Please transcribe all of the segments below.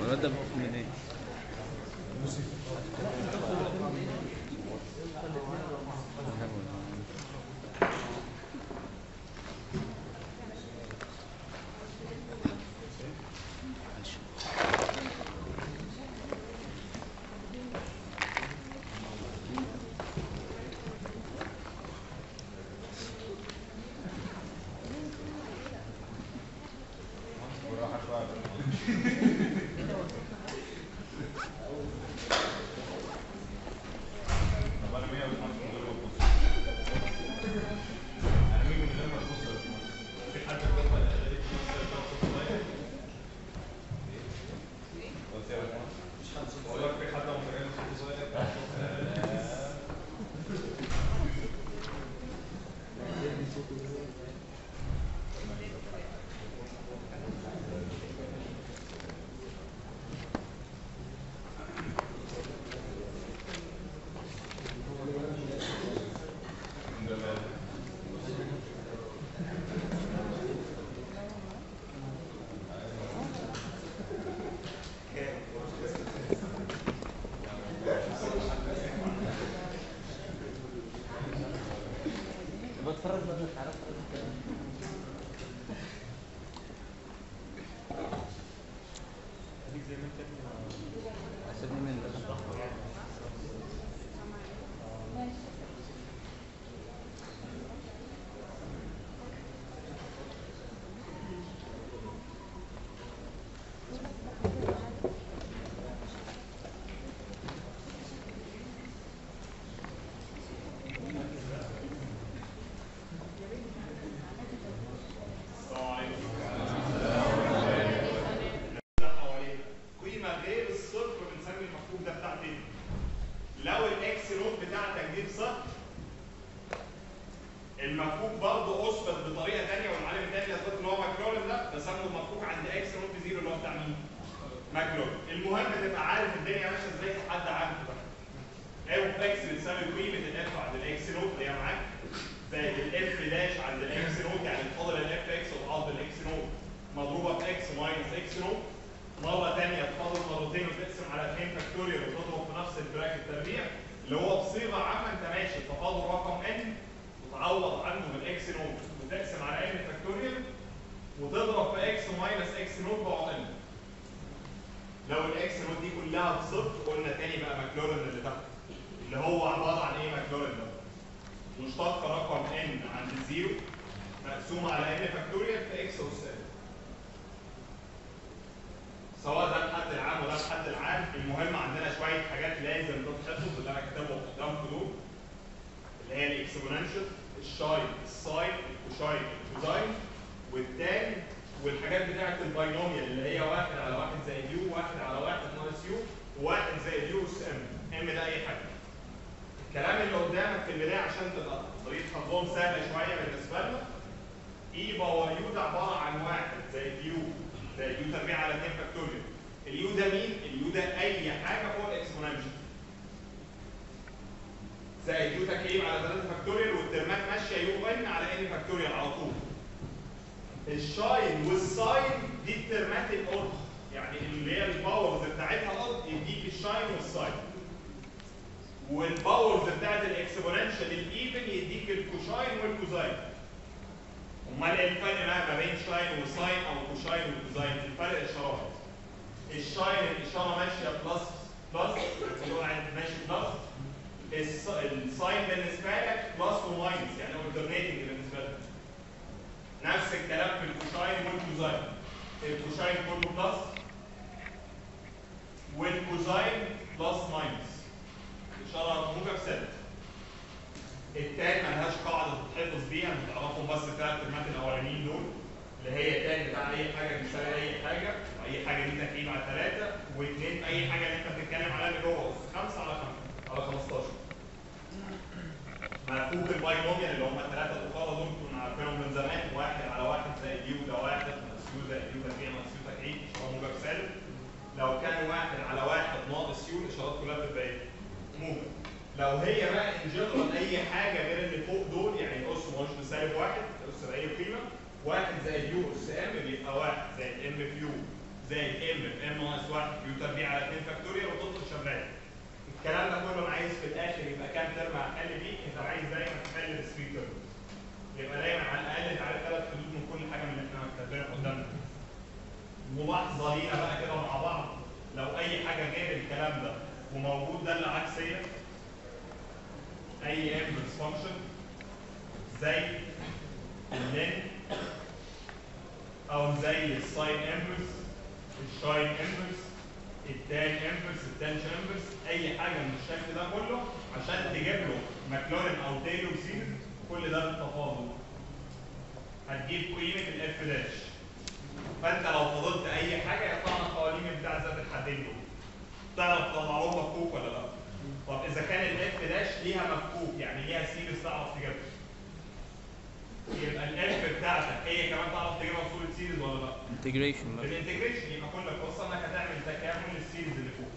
الواد ده من ايه؟ بتفرج بقى تعرف سيبني من ده حواليها قيمه غير الصفر بنسمي المفهوم ده بتاع تاني لو الاكس نوت بتاعتك دي بصفر المفكوك برضه اثبت بطريقه ثانيه والعالم الثاني اثبت ان هو ماكلورن ده بسموا المفكوك عند اكس نوت بزيرو اللي هو بتاع مين؟ ماكلورن المهم تبقى عارف الدنيا ماشيه ازاي حد عارف بقى اف اكس بتساوي قيمه الاف عند الاكس نوت اللي هي معاك زائد الاف داش عند الاكس نوت يعني تفاضل الاف اكس وتعوض الاكس نوت مضروبه في اكس ماينس اكس نوت مره ثانيه تفاضل مرتين وتقسم على 2 فاكتوريال وتضرب في نفس البراكت تربيع اللي هو بصيغه عامه انت ماشي تفاضل رقم ان وتعوض عنه بالاكس نوت وتقسم على ان فاكتوريال وتضرب في اكس ماينس اكس نوت بقى ان لو الاكس نوت دي كلها بصفر قلنا تاني بقى ماكلورن اللي تحت اللي هو عباره عن ايه ماكلورن ده؟ مشتق رقم n عند الزيرو مقسوم على n فاكتوريال في x أس n سواء ده الحد العام وده الحد العام المهم عندنا شويه حاجات لازم تتحفظ اللي انا كاتبهم قدامكم دول اللي هي الاكسبوننشال الشاين الساين الكوشاين الكوزاين والتان والحاجات بتاعه الباينوميال اللي هي واحد على واحد زائد يو واحد على واحد ناقص يو وواحد زائد يو اس ام ام ده اي حاجه الكلام اللي قدامك في البدايه عشان تبقى طريقه حفظهم سهله شويه بالنسبه لنا اي باور يو ده عباره عن واحد زائد يو زائد يو تربيع على 2 فاكتوريال اليو ده مين؟ اليو ده اي حاجه فوق الاكسبوننشال زائد يو تكعيب على 3 فاكتوريال والترمات ماشيه يو ان على ان فاكتوريال على طول الشاين والساين دي الترمات الاورد يعني اللي هي الباورز بتاعتها اورد يديك الشاين والساين والباورز بتاعت الاكسبوننشال الايفن يديك الكوشاين والكوزاين امال ايه الفرق بقى ما بين شاين وساين او كوشاين وكوزاين الفرق اشارات الشاين الاشاره ماشيه بلس بلس الوقت ماشي بلس الس- الساين بالنسبه لك بلس وماينس يعني alternating بالنسبه لك نفس الكلام في الكوشاين والكوزاين الكوشاين كله بلس والكوزاين بلس ماينس اشاره موجب سالب التاني ملهاش قاعده تتحفظ بيها انتوا تعرفوا بس الثلاث كلمات الاولانيين دول اللي هي تاني بتاع اي حاجه بيساوي اي حاجه واي حاجه دي تكعيب على ثلاثه واثنين اي حاجه اللي انت بتتكلم عليها اللي جوه خمسه على خمسه على 15 مفكوك الباينوميال اللي هم الثلاثه الاخرى دول كنا عارفينهم من زمان واحد على واحد زائد يو ده واحد ناقص يو زائد يو تربيع ناقص يو تكعيب اشاره موجب سالب لو كان واحد على واحد ناقص يو الاشارات كلها بتبقى ايه؟ موجب لو هي بقى ان جنرال اي حاجه غير اللي فوق دول يعني الاس ما هوش بسالب واحد الاس باي قيمه واحد زائد يو اس ام بيبقى واحد زائد ام في يو زائد ام في ام ناقص 1 يو تربيع على 2 فاكتوريال وتفضل شغال الكلام ده كله انا عايز في الاخر يبقى كام ترم هحل بيه انت عايز دايما تحل بسكرين ترم يبقى دايما على الاقل انت عارف ثلاث حدود من كل حاجه من اللي احنا كاتبينها قدامنا ملاحظه لينا بقى كده مع بعض لو اي حاجه غير الكلام ده وموجود داله عكسيه اي انفرس فانكشن زي اللين او زي الساين انفرس الشاين انفرس التان انفرس التانش انفرس اي حاجه من الشكل ده كله عشان تجيب له ماكلورين او تايلور سيريز كل ده بالتفاضل هتجيب قيمه الاف داش فانت لو فضلت اي حاجه يطلع لك قوانين بتاع ذات الحدين دول تعرف تطلع لهم مفكوك ولا لا طب اذا كان الاف داش ليها مفكوك يعني ليها سيريز تعرف تجيبها يبقى الاف بتاعتك هي كمان تعرف تجيبها بصوره سيريز ولا لا انتجريشن بقى بالانتجريشن يبقى كل القصه انك هتعمل تكامل للسيريز اللي فوق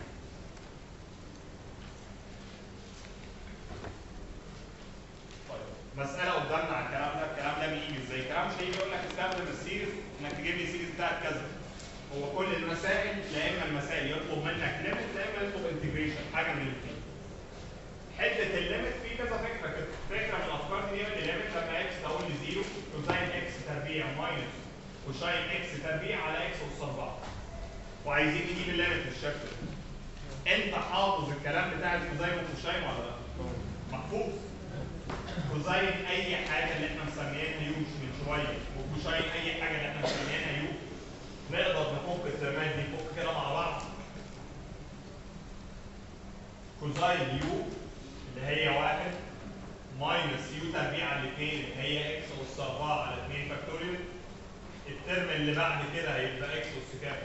طيب مساله قدامنا على الكلام ده الكلام ده بيجي ازاي الكلام مش هيجي يقول لك استخدم السيريز انك تجيب لي السيريز بتاعت كذا هو كل المسائل لا اما المسائل يطلب منك ليميت لا اما يطلب انتجريشن حاجه من الاثنين حته الليميت في كذا فكره كده فكره من الافكار دي ان الليميت لما اكس تقول لي زيرو كوزاين اكس تربيع ماينس وشاين اكس تربيع على اكس اس 4 وعايزين نجيب الليميت بالشكل ده انت حافظ الكلام بتاع الكوزاين والكوشاين ولا لا؟ محفوظ كوزاين اي حاجه اللي احنا مسميينها يو من شويه وكوشاين اي حاجه اللي احنا مسميينها يو نقدر نفك الترمات دي فك كده مع بعض كوزاين يو اللي هي واحد ماينس يو تربيع على الاثنين اللي هي اكس اس 4 على 2 فاكتوريال الترم اللي بعد كده هيبقى اكس اس كام؟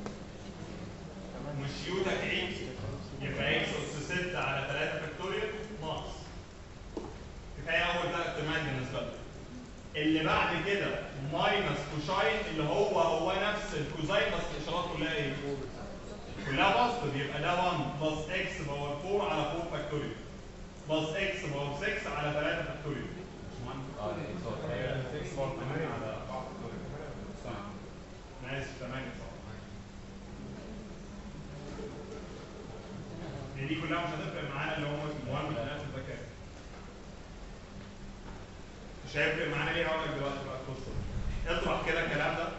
مش يو تكعيب يبقى اكس اس 6 على 3 فاكتوريال ناقص كفايه اول ثلاث ترمات بالنسبه لنا اللي بعد كده ماينس كوشاين اللي هو هو نفس الكوزاين بس الاشارات كلها ايه؟ كلها بوزيتيف يبقى ده 1 بلس اكس باور 4 على 4 فاكتوريال بلس اكس باور 6 على 3 فاكتوريال انا اسف 8 صح هي دي كلها مش هتفرق معانا اللي هو المهم في الاخر ده كام مش هيفرق معانا ليه هقول لك دلوقتي بقى القصه دي. اطرح كده الكلام ده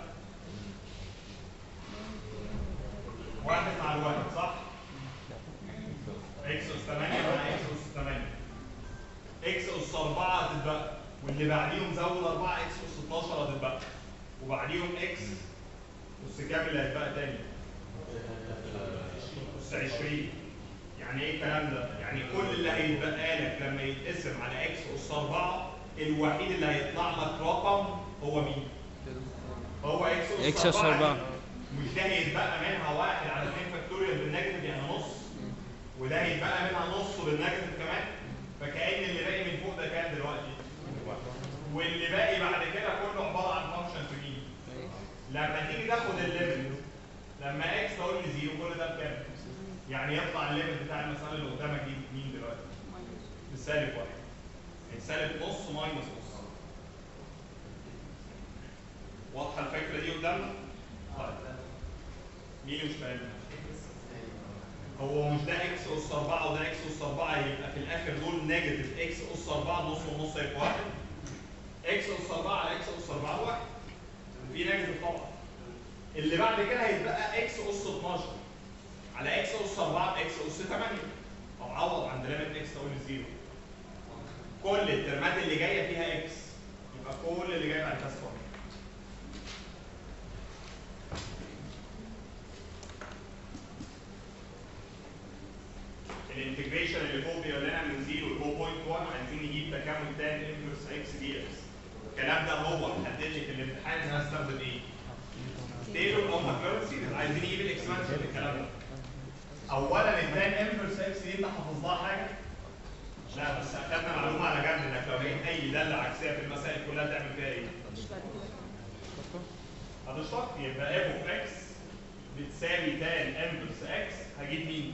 واحد مع الواحد صح؟ اكس اس 8 مع اكس اس 8 اكس اس 4 هتتبقى واللي بعديهم زود 4 اكس اس 12 هتتبقى وبعديهم اكس اس كام اللي هيتبقى تاني؟ اس 20 يعني ايه الكلام ده؟ يعني كل اللي هيتبقى لك لما يتقسم على اكس اس 4 الوحيد اللي هيطلع لك رقم هو مين؟ هو اكس اس إكس أس 4. مش ده هيتبقى منها واحد على 2 فاكتوريال بالنيجاتيف يعني نص وده هيتبقى منها نص بالنيجاتيف كمان فكأن اللي باقي من فوق ده كام دلوقتي؟ واللي باقي بعد كده كله عباره عن فانكشن في مين؟ لما تيجي تاخد الليمت لما اكس تقول لي زيرو كل ده بكام؟ يعني يطلع الليمت بتاع المساله اللي قدامك دي مين دلوقتي؟ بالسالب واحد يعني سالب نص ماينس نص واضحه الفكره دي قدامنا؟ طيب مين اللي مش فاهمها؟ هو مش ده اكس اس 4 وده اكس اس 4 يبقى في الاخر دول نيجاتيف اكس اس 4 نص ونص يبقى واحد اكس اس 4 على اكس اس 4 واحد في نيجاتيف طبعا اللي بعد كده هيتبقى اكس اس 12 على اكس اس 4 اكس اس 8 طب عوض عند ليميت اكس تقول زيرو كل الترمات اللي جايه فيها اكس يبقى كل اللي جاي بعد كده صفر الانتجريشن اللي فوق بيقول لنا من 0 ل 4.1 عايزين نجيب تكامل تاني انفرس اكس دي اكس الكلام ده هو حدد لي في الامتحان انا هستخدم ايه؟ تيلور او ماكلورين سيريز عايزين نجيب الاكسبانشن للكلام ده اولا التان انفرس اكس دي انت حافظ لها حاجه؟ لا بس اخدنا معلومه على جنب انك لو لقيت اي داله عكسيه في المسائل كلها تعمل فيها ايه؟ هتشتق يبقى اف اوف اكس بتساوي تان انفرس اكس هجيب مين؟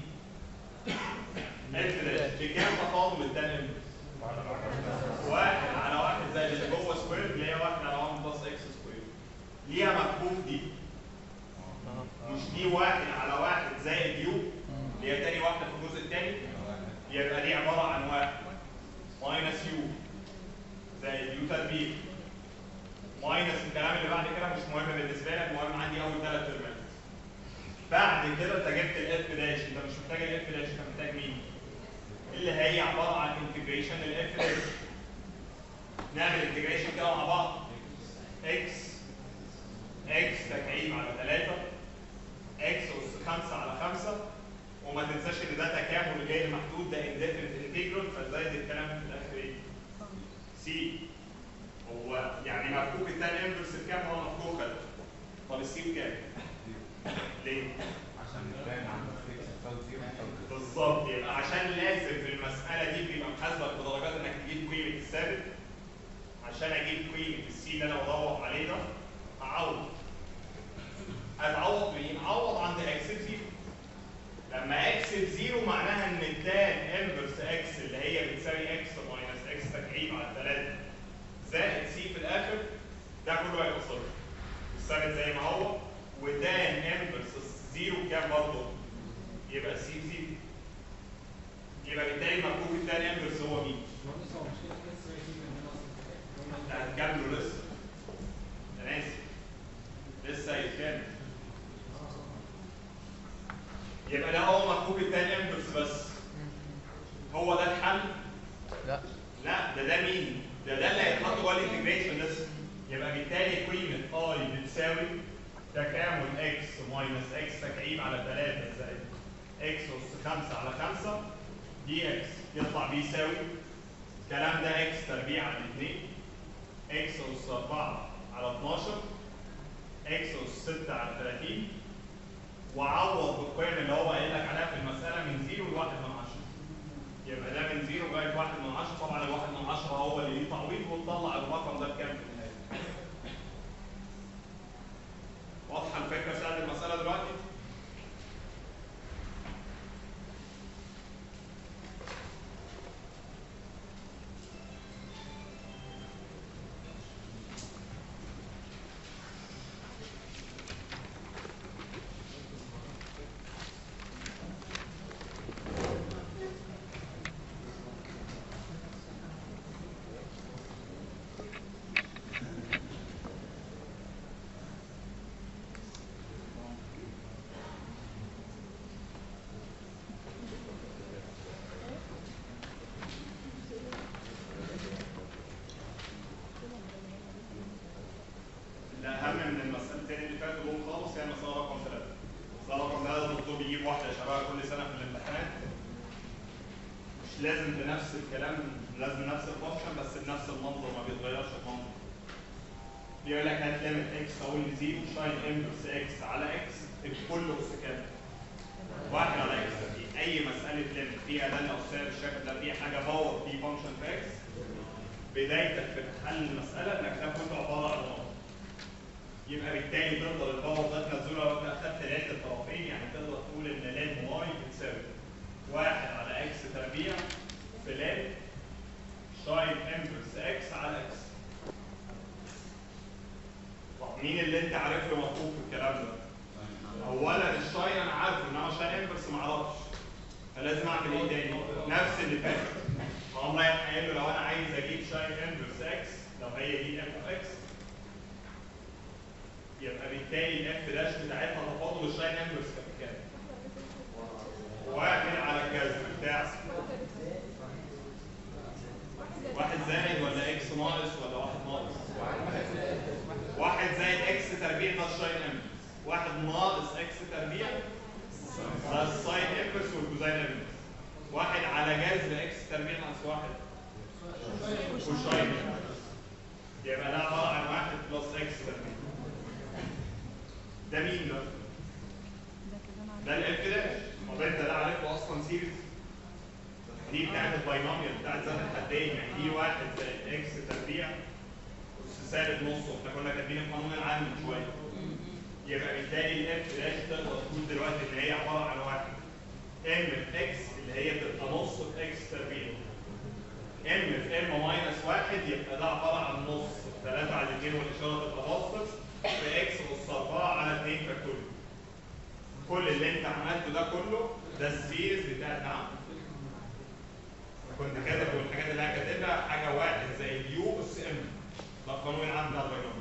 اف داش بكام تفاضل التان انفرس؟ واحد على واحد زائد اللي جوه سكوير اللي هي واحد على 1 بلس اكس سكوير ليها مكبوب دي مش دي واحد على واحد زائد يو اللي هي تاني واحده في الجزء الثاني يبقى دي عباره عن واحد ماينس يو زائد يو تربيع ماينس الكلام اللي بعد كده مش مهم بالنسبه لك المهم عندي اول ثلاث ترمات بعد كده انت جبت الاف داش انت مش محتاج الاف داش انت محتاج مين؟ اللي هي عباره عن انتجريشن الاف داش نعمل انتجريشن كده مع بعض اكس اكس تكعيب على 3 اكس اس 5 على 5 وما تنساش ان ده تكامل غير محدود ده انديفرنت انتجرال فزايد الكلام في الاخر ايه؟ سي هو يعني مفكوك التاني انفرس بكام هو مفكوك خد طب السي بكام؟ ليه؟ عشان نبان عن فيكس بتساوي زيرو بتساوي بالظبط يبقى عشان لازم في المساله دي بيبقى محاسبك بدرجات انك تجيب قيمه الثابت عشان اجيب قيمه السي اللي انا بدور عليه ده اعوض اتعوض بمين؟ اعوض عند اكس بزيرو لما اكس بزيرو معناها ان التان انفرس اكس اللي هي بتساوي اكس ماينس اكس تكعيب على 3 زائد سي في الاخر ده كله هيبقى صفر الثابت زي ما هو وتان انفرس زيرو كام برضه؟ يبقى سي زيرو يبقى بالتالي مفكوك التاني انفرس هو مين؟ انت هتكمله لسه انا اسف لسه هيتكمل يبقى ده هو مفكوك التاني انفرس بس هو ده الحل لا لا ده ده مين؟ ده ده اللي هيتحط جوه الانتجريشن لسه يبقى بالتالي قيمة اي بتساوي تكامل اكس ماينس اكس تكعيب على 3 زائد اكس اس 5 على 5 دي اكس يطلع بيساوي الكلام ده اكس تربيع على 2 اكس اس 4 على 12 اكس اس 6 على 30 وعوض بالقيم اللي هو قايل لك عليها في المسألة من 0 ل 1 من 10 يبقى ده من 0 لغايه 1 من 10 طبعا ال 1 من 10 هو اللي ليه تعويض وتطلع الرقم ده بكام في النهايه. واضحه الفكره بتاعت المساله دلوقتي؟ الأهم من المسألتين اللي فاتوا دول خالص هي المسألة رقم ثلاثة. المسألة رقم ثلاثة الدكتور بيجيب واحدة شبهها كل سنة في الامتحانات. مش لازم بنفس الكلام لازم نفس الفانكشن بس بنفس المنظر ما بيتغيرش المنظر. بيقول لك هات ليميت اكس اقول لزيرو شاين انفرس اكس على اكس بكل اس كام؟ واحد على اكس في اي مسألة ليميت فيها دالة او سالب بالشكل ده فيها حاجة باور في فانكشن في اكس بدايتك في حل المسألة انك ده كله عبارة عن نقط. يبقى بالتالي تقدر الباور ده تنزله لو انت اخدت لعبه الطرفين يعني تقدر تقول ان لام واي بتساوي واحد على اكس تربيع في لام شاين انفرس اكس على اكس. طب مين اللي انت عارف له مطلوب في الكلام ده؟ اولا الشاين انا عارفه انما شاين انفرس ما اعرفش. فلازم اعمل ايه تاني؟ نفس اللي فات. هقوم رايح قايل له لو انا عايز اجيب شاين انفرس اكس لو هي دي اف اوف اكس يبقى بالتالي الاف داش بتاعتها تفاضل الشاين انفرس كان كام؟ واحد على الجذر بتاع واحد زائد ولا اكس ناقص ولا واحد ناقص؟ واحد زائد اكس تربيع ده الشاين انفرس واحد ناقص اكس تربيع ده الساين انفرس والكوزاين انفرس واحد على جذر اكس تربيع ناقص واحد والشاين انفرس يبقى ده عباره عن واحد بلس اكس تربيع ده مين ده؟ ده الاف داش طب انت ده عارفه اصلا سيريز دي بتاعت الباينوميال بتاعت ذات الحدين يعني دي واحد زائد اكس تربيع اس سالب نص واحنا كنا كاتبين القانون العام من شويه يبقى بالتالي الاف داش تقدر تقول دلوقتي ان هي عباره عن واحد ام في اكس اللي هي بتبقى نص في اكس تربيع ام في ام ماينس واحد يبقى ده عباره عن نص 3 على 2 والاشاره تبقى بوزيتيف في اكس اس 4 على 2 فاكتوريال كل اللي انت عملته ده كله ده السيريز بتاع نعم كنت كاتب والحاجات اللي انا كاتبها حاجه واحد زي اليو اس ام ده القانون العام بتاع البينوميال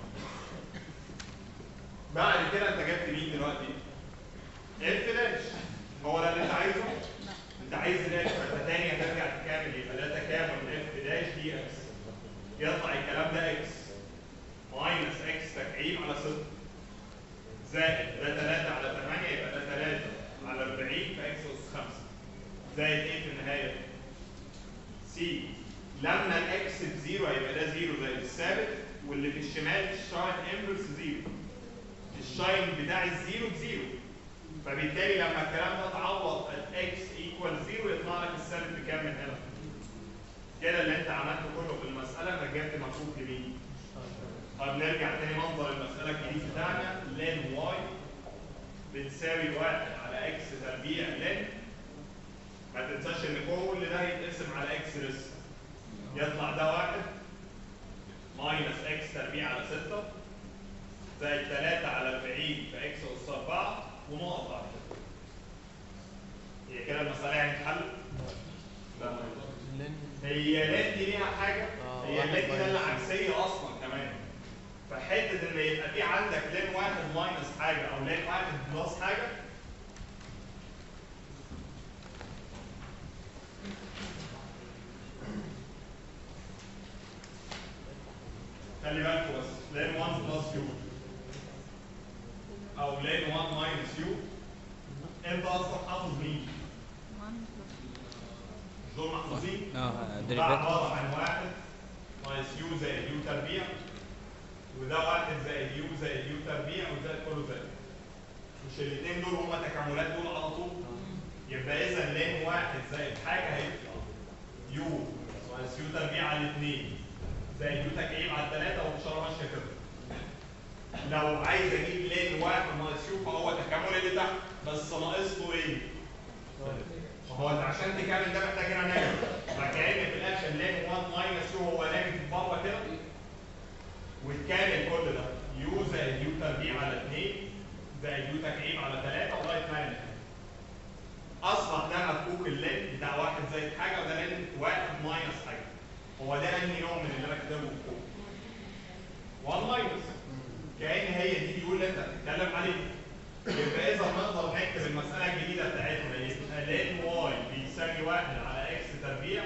بعد كده انت جبت مين دلوقتي؟ اف داش هو ده اللي انت عايزه؟ انت عايز داش فانت تاني هترجع تكامل يبقى ده تكامل اف داش دي اكس يطلع الكلام ده اكس ماينس اكس تكعيب على 6 زائد ده 3 على 8 يبقى ده 3 على 40 في اكس اس 5 زائد ايه في النهايه؟ سي لما الاكس بزيرو هيبقى ده زيرو زي الثابت واللي في الشمال الشاين انفرس زيرو الشاين بتاع الزيرو بزيرو فبالتالي لما الكلام ده اتعوض اكس ايكوال زيرو يطلع لك الثابت بكام من هنا كده اللي انت عملته كله في المساله رجعت مكتوب لمين؟ طب نرجع تاني منظر المساله الجديد بتاعنا لين واي بتساوي واحد على اكس تربيع لين ما تنساش ان كل ده هيتقسم على اكس لسه يطلع ده واحد ماينس اكس تربيع على 6 زائد 3 على 40 في اكس اس 4 ونقط بعد كده هي كده المسألة يعني اتحل؟ لا هي لين دي ليها حاجة آه، هي واحد لين دي ده اللي ماينس. عكسية أصلا كمان فحتة إن يبقى في عندك لين واحد ماينس حاجة أو لين واحد بلس حاجة خلي بالكوا بس لين 1 بلس يو او لين 1 ماينس يو انت اصلا حافظ مين؟ مش دول محفوظين؟ اه ده ديريفيتيف عباره عن واحد ناقص يو زائد يو تربيع وده واحد زائد يو زائد يو تربيع وزائد كله زائد مش الاثنين دول هما تكاملات دول على طول يبقى اذا لين واحد زائد حاجه هيطلع يو ناقص يو تربيع على الاثنين زائد يو تكعيب على الثلاثه والاشاره ماشيه كده لو عايز اجيب لين واحد ناقص يو فهو تكامل اللي تحت بس ناقص له ايه؟ ما هو انت عشان تكمل ده محتاج هنا نيجاتيف فكأن في الاخر لين 1 ماينس يو هو نيجاتيف بره كده وتكامل كل ده يو زائد يو تربيع على 2 زائد يو تكعيب على 3 لغايه ما ينتهي. اصبح ده مفكوك اللين بتاع واحد زائد حاجه وده لين واحد ماينس حاجه هو ده انهي نوع من اللي انا كاتبه فوق 1 ماينس كأن هي دي اليو اللي انت بتتكلم عليه يبقى اذا نقدر نكتب المساله الجديده بتاعتنا يبقى لين واي بيساوي واحد على اكس تربيع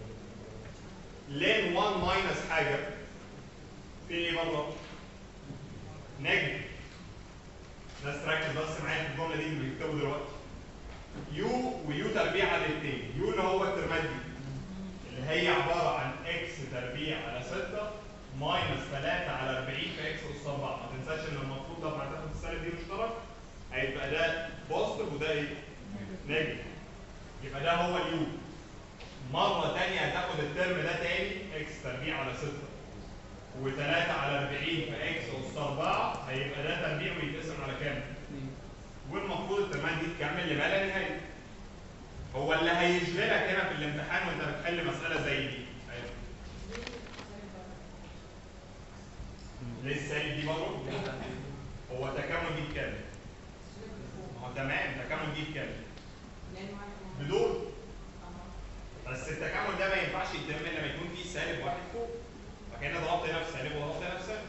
لين 1 ماينس حاجه في ايه بره؟ نيجاتيف ناس تركز بس معايا في الجمله دي اللي بيكتبوا دلوقتي يو ويو تربيع على الاثنين يو اللي هو الترمات دي اللي هي عباره عن اكس تربيع على 6 ماينس 3 على 40 في اكس اس 4 ما تنساش ان المفروض لما هتاخد السالب دي مشترك هيبقى ده بوزيتيف وده ايه؟ نيجاتيف يبقى ده هو اليو مرة تانية هتاخد الترم ده تاني اكس تربيع على 6 و3 على 40 في اكس اس 4 هيبقى ده تربيع ويتقسم على كام؟ والمفروض الترمات دي تكمل لما لا نهاية هو اللي هيشغلك هنا في الامتحان وانت بتحل مسألة زي دي أيوة. ليه السالب دي برضه؟ هو تكامل دي بكام؟ ما هو تمام تكامل دي بكام؟ بدون بس التكامل ده ما ينفعش يتم الا لما يكون فيه سالب واحد فوق فكأن ضربت هنا في سالب وضربت هنا في سالب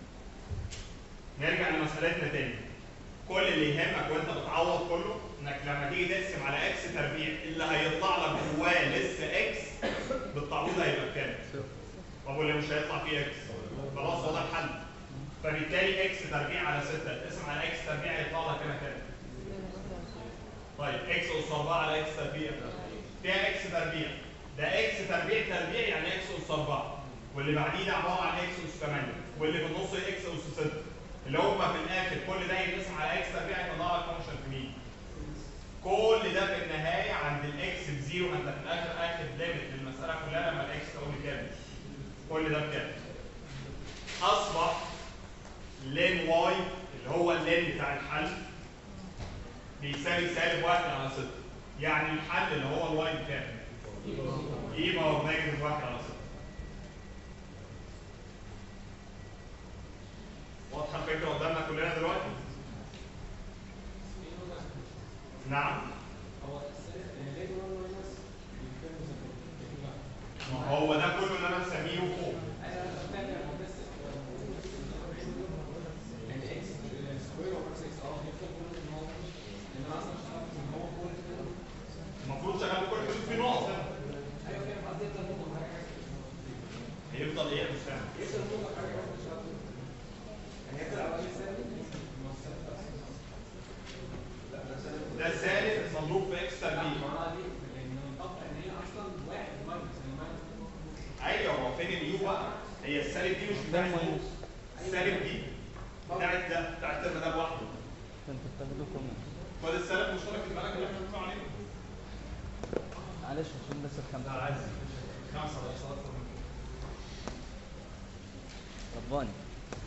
نرجع لمسألتنا تاني كل اللي يهمك وانت بتعوض كله انك لما تيجي تقسم على اكس تربيع اللي هيطلع لك جواه لسه اكس بالتعويض هيبقى بكام؟ طب واللي مش هيطلع فيه اكس خلاص هو ده الحل فبالتالي اكس تربيع على 6 تقسم على اكس تربيع هيطلع لك هنا كام؟ طيب اكس اس 4 على اكس تربيع فيها اكس تربيع ده اكس تربيع تربيع يعني اكس اس 4 واللي بعديه ده عباره عن اكس اس 8 واللي في النص اكس اس 6 اللي هم في الاخر كل ده يتقسم على اكس تربيع يطلع لك فانكشن في مين؟ كل ده في النهايه عند الاكس بزيرو ما انت في الاخر اخد ليميت للمساله كلها لما الاكس تقول كام؟ كل ده بكام؟ اصبح لين واي اللي هو اللين بتاع الحل بيساوي سالب واحد على 6 يعني الحل اللي هو الواي بكام؟ اي باور نيجاتيف واحد على 6 واضحه الفكره قدامنا كلنا دلوقتي؟ نعم هو الليبر ماينس الكيرفز ما هو ده كله اللي انا مسميه فوق انا فاكر هو بس يعني اكس سكوير اوفر 6 اه يفضل كل ان هو ان انا اصلا اشتغلت ان هو كل المفروض شغال كل شوف في نقط هنا ايوه كده بعد يفضل نقطه حاجه هيفضل ايه مش فاهم يفضل نقطه حاجه واحده اشتغلت يعني يفضل على وجه ثابت ما هو ثابت بس لا ده ثابت ده سالب مضروب في اكس تربيع معناها دي لان متوقع ان هي اصلا واحد ماينس الماينس ايوه هو فين اليو بقى هي السالب دي مش بتاعت فوق السالب دي بتاعت ده بتاعت الترم ده لوحده كنت بتاخده كومنت خد السالب مشترك في الملك اللي احنا بنقول عليه معلش عشان بس الخمسة لا عايز خمسه بس اكتر من كده رباني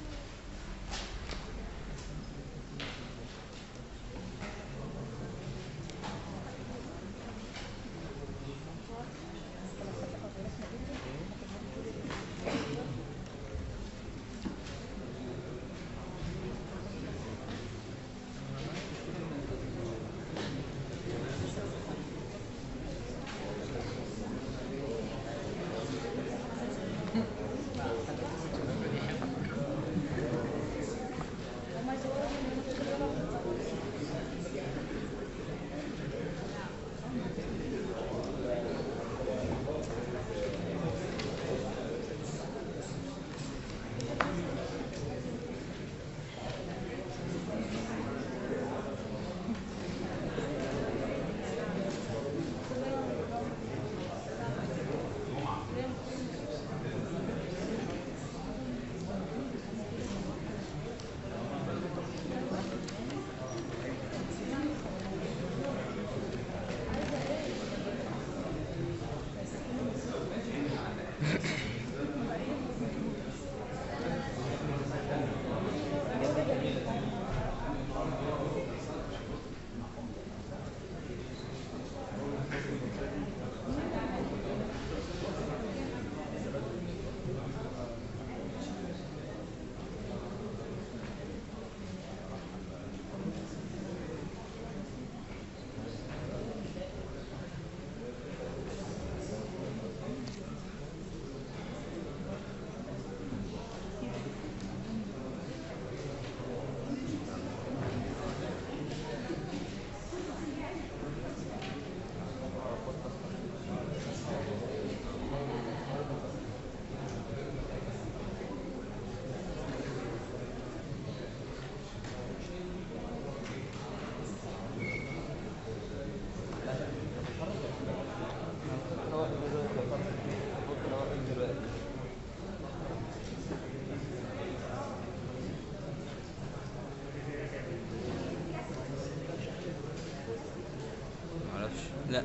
معرفش لا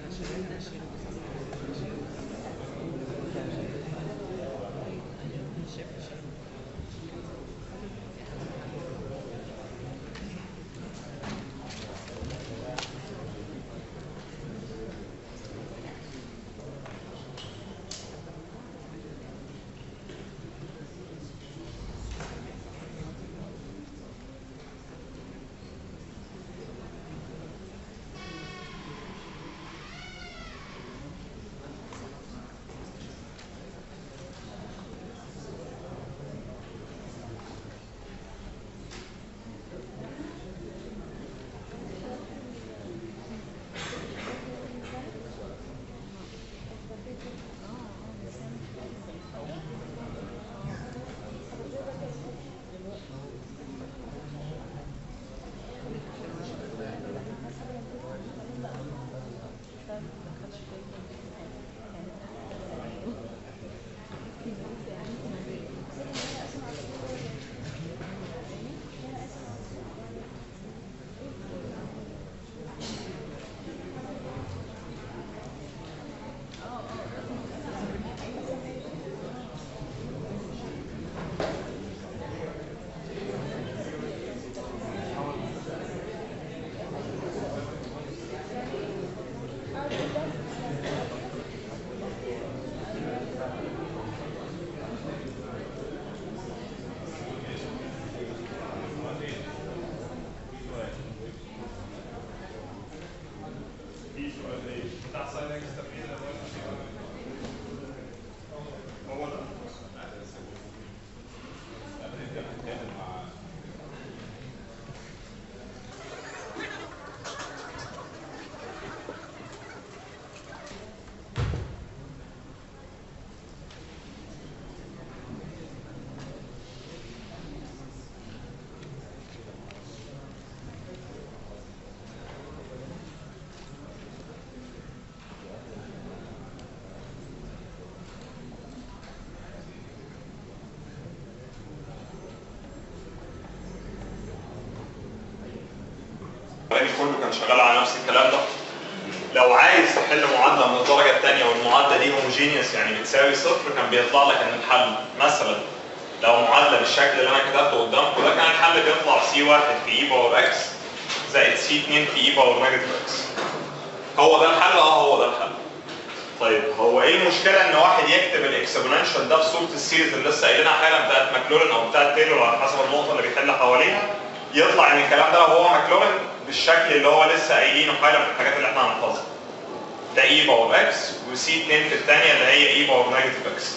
الباقي كله كان شغال على نفس الكلام ده لو عايز تحل معادله من الدرجه الثانيه والمعادله دي هوموجينيوس يعني بتساوي صفر كان بيطلع لك ان الحل مثلا لو معادله بالشكل اللي انا كتبته قدامكم ده كان الحل بيطلع سي 1 في اي باور اكس زائد سي 2 في اي باور نيجاتيف اكس هو ده الحل اه هو ده الحل طيب هو ايه المشكله ان واحد يكتب الاكسبوننشال ده بصوره السيريز اللي لسه قايلينها حالا بتاعت ماكلورين او بتاعت تايلور على حسب النقطه اللي بيحل حواليها يطلع ان الكلام ده لو هو ماكلورين بالشكل اللي هو لسه قايلينه حالا في الحاجات اللي احنا هنحفظها ده اي باور اكس وسي 2 في الثانيه اللي هي اي باور نيجاتيف اكس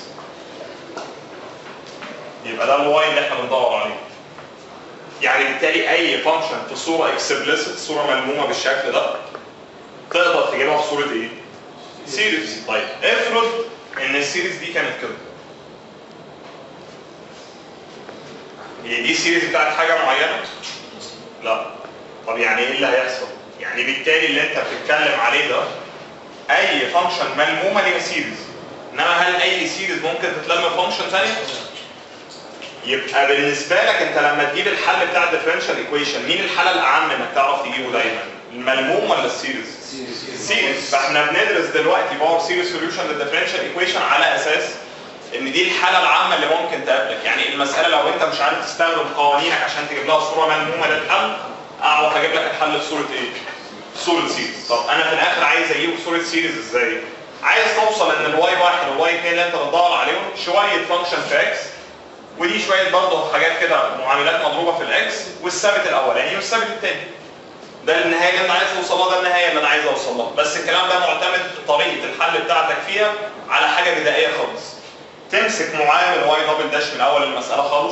يبقى ده الواي اللي احنا بندور عليه يعني بالتالي اي فانكشن في صوره اكسبلسيت صوره ملمومه بالشكل ده تقدر تجيبها في صوره ايه؟ سيريز طيب افرض ان السيريز دي كانت كده هي دي سيريز بتاعت حاجه معينه؟ لا طب يعني ايه اللي هيحصل؟ يعني بالتالي اللي انت بتتكلم عليه ده اي فانكشن ملمومه ليها سيريز انما هل اي سيريز ممكن تتلم فانكشن ثانيه؟ يبقى بالنسبه لك انت لما تجيب الحل بتاع الديفرنشال ايكويشن مين الحل الاعم انك تعرف تجيبه دايما؟ الملموم ولا السيريز؟ سيريز فاحنا بندرس دلوقتي باور سيريز سوليوشن للديفرنشال ايكويشن على اساس ان دي الحاله العامه اللي ممكن تقابلك يعني المساله لو انت مش عارف تستخدم قوانينك عشان تجيب لها صوره ملمومه للحل اعرف اجيب لك الحل في صوره ايه؟ صوره سيريز طب انا في الاخر عايز اجيبه في صوره سيريز ازاي؟ عايز توصل ان الواي واحد والواي اثنين اللي انت بتدور عليهم شويه فانكشن في اكس ودي شويه برضه حاجات كده معاملات مضروبه في الاكس والثابت الاولاني والثابت الثاني ده النهايه اللي انا عايز اوصل لها ده النهايه اللي انا عايز اوصل لها بس الكلام ده معتمد طريقه الحل بتاعتك فيها على حاجه بدائيه خالص تمسك معامل واي دبل داش من اول المساله خالص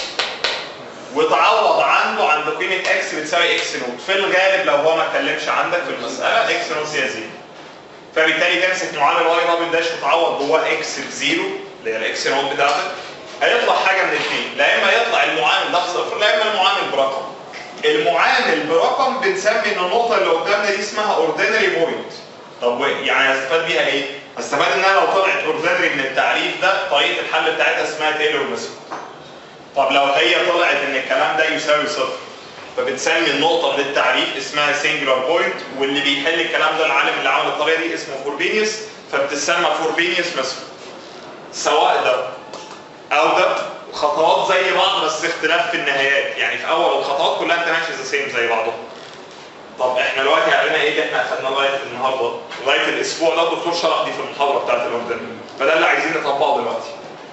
وتعوض عنده عند قيمه اكس بتساوي اكس نوت في الغالب لو هو ما اتكلمش عندك في المساله اكس نوت هي زيرو فبالتالي تمسك معامل واي دبل داش وتعوض جواه اكس بزيرو اللي هي الاكس نوت بتاعتك هيطلع حاجه من الاثنين لا اما يطلع المعامل ده بصفر لا اما المعامل برقم المعامل برقم بنسمي ان النقطه اللي قدامنا دي اسمها اوردينري بوينت طب و- يعني هستفاد بيها ايه؟ هستفاد انها لو طلعت اوردينري من التعريف ده طريقه الحل بتاعتها اسمها تايلور ميثود طب لو هي طلعت ان الكلام ده يساوي صفر فبتسمي النقطة من التعريف اسمها سنجلر بوينت واللي بيحل الكلام ده العالم اللي عمل الطريقة دي اسمه فوربينيوس فبتسمى فوربينيوس ميثود سواء ده او ده خطوات زي بعض بس اختلاف في النهايات يعني في اول الخطوات كلها انت ماشي زي سيم زي بعضها طب احنا دلوقتي عرفنا ايه اللي احنا اخدناه لغايه النهارده لغايه الاسبوع ده الدكتور شرح دي في المحاضره بتاعت الاوردينري فده اللي عايزين نطبقه دلوقتي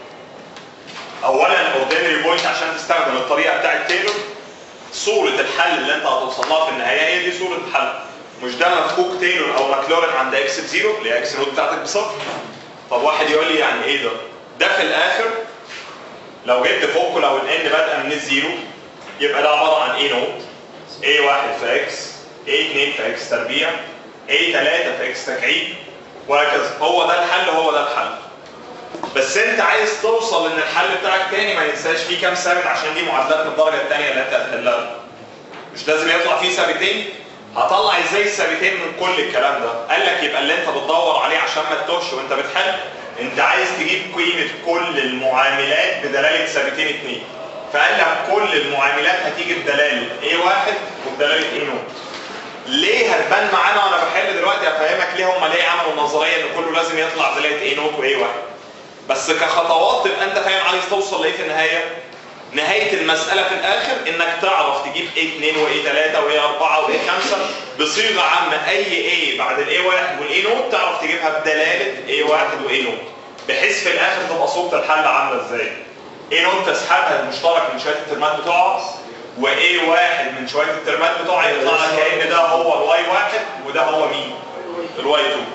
اولا الاوردينري بوينت عشان تستخدم الطريقه بتاعت تايلور صوره الحل اللي انت هتوصل لها في النهايه هي دي صوره الحل مش ده مفكوك تايلور او ماكلورين عند اكس بزيرو اللي هي اكس نوت بتاعتك بصفر طب واحد يقول لي يعني ايه ده؟ ده في الاخر لو جبت فوقه لو الان بادئه من الزيرو يبقى ده عباره عن ايه نوت a واحد في اكس a 2 في اكس تربيع a 3 في اكس تكعيب وهكذا هو ده الحل هو ده الحل بس انت عايز توصل ان الحل بتاعك تاني ما ينساش فيه كام ثابت عشان دي معادلات من الدرجه الثانيه اللي انت هتحلها مش لازم يطلع فيه ثابتين هطلع ازاي الثابتين من كل الكلام ده قال لك يبقى اللي انت بتدور عليه عشان ما تتوهش وانت بتحل انت عايز تجيب قيمه كل المعاملات بدلاله ثابتين اتنين فقال لك كل المعاملات هتيجي بدلاله A1 وبدلاله A نوت ليه هتبان معانا وانا بحل دلوقتي افهمك ليه هم ليه عملوا النظريه ان كله لازم يطلع بدلاله A نوت وA1 بس كخطوات تبقى انت فاهم عايز توصل لايه في النهايه نهايه المساله في الاخر انك تعرف تجيب A2 وA3 وA4 وA5 بصيغه عامه اي A بعد الA1 والA نوت تعرف تجيبها بدلاله A1 وA نوت بحيث في الاخر تبقى صوره الحل عامله ازاي A نوت تسحبها المشترك من شويه الترمات بتوعها وA واحد من شويه الترمات بتوعها يطلع لك كأن ده هو الواي واحد وده هو مين؟ الواي 2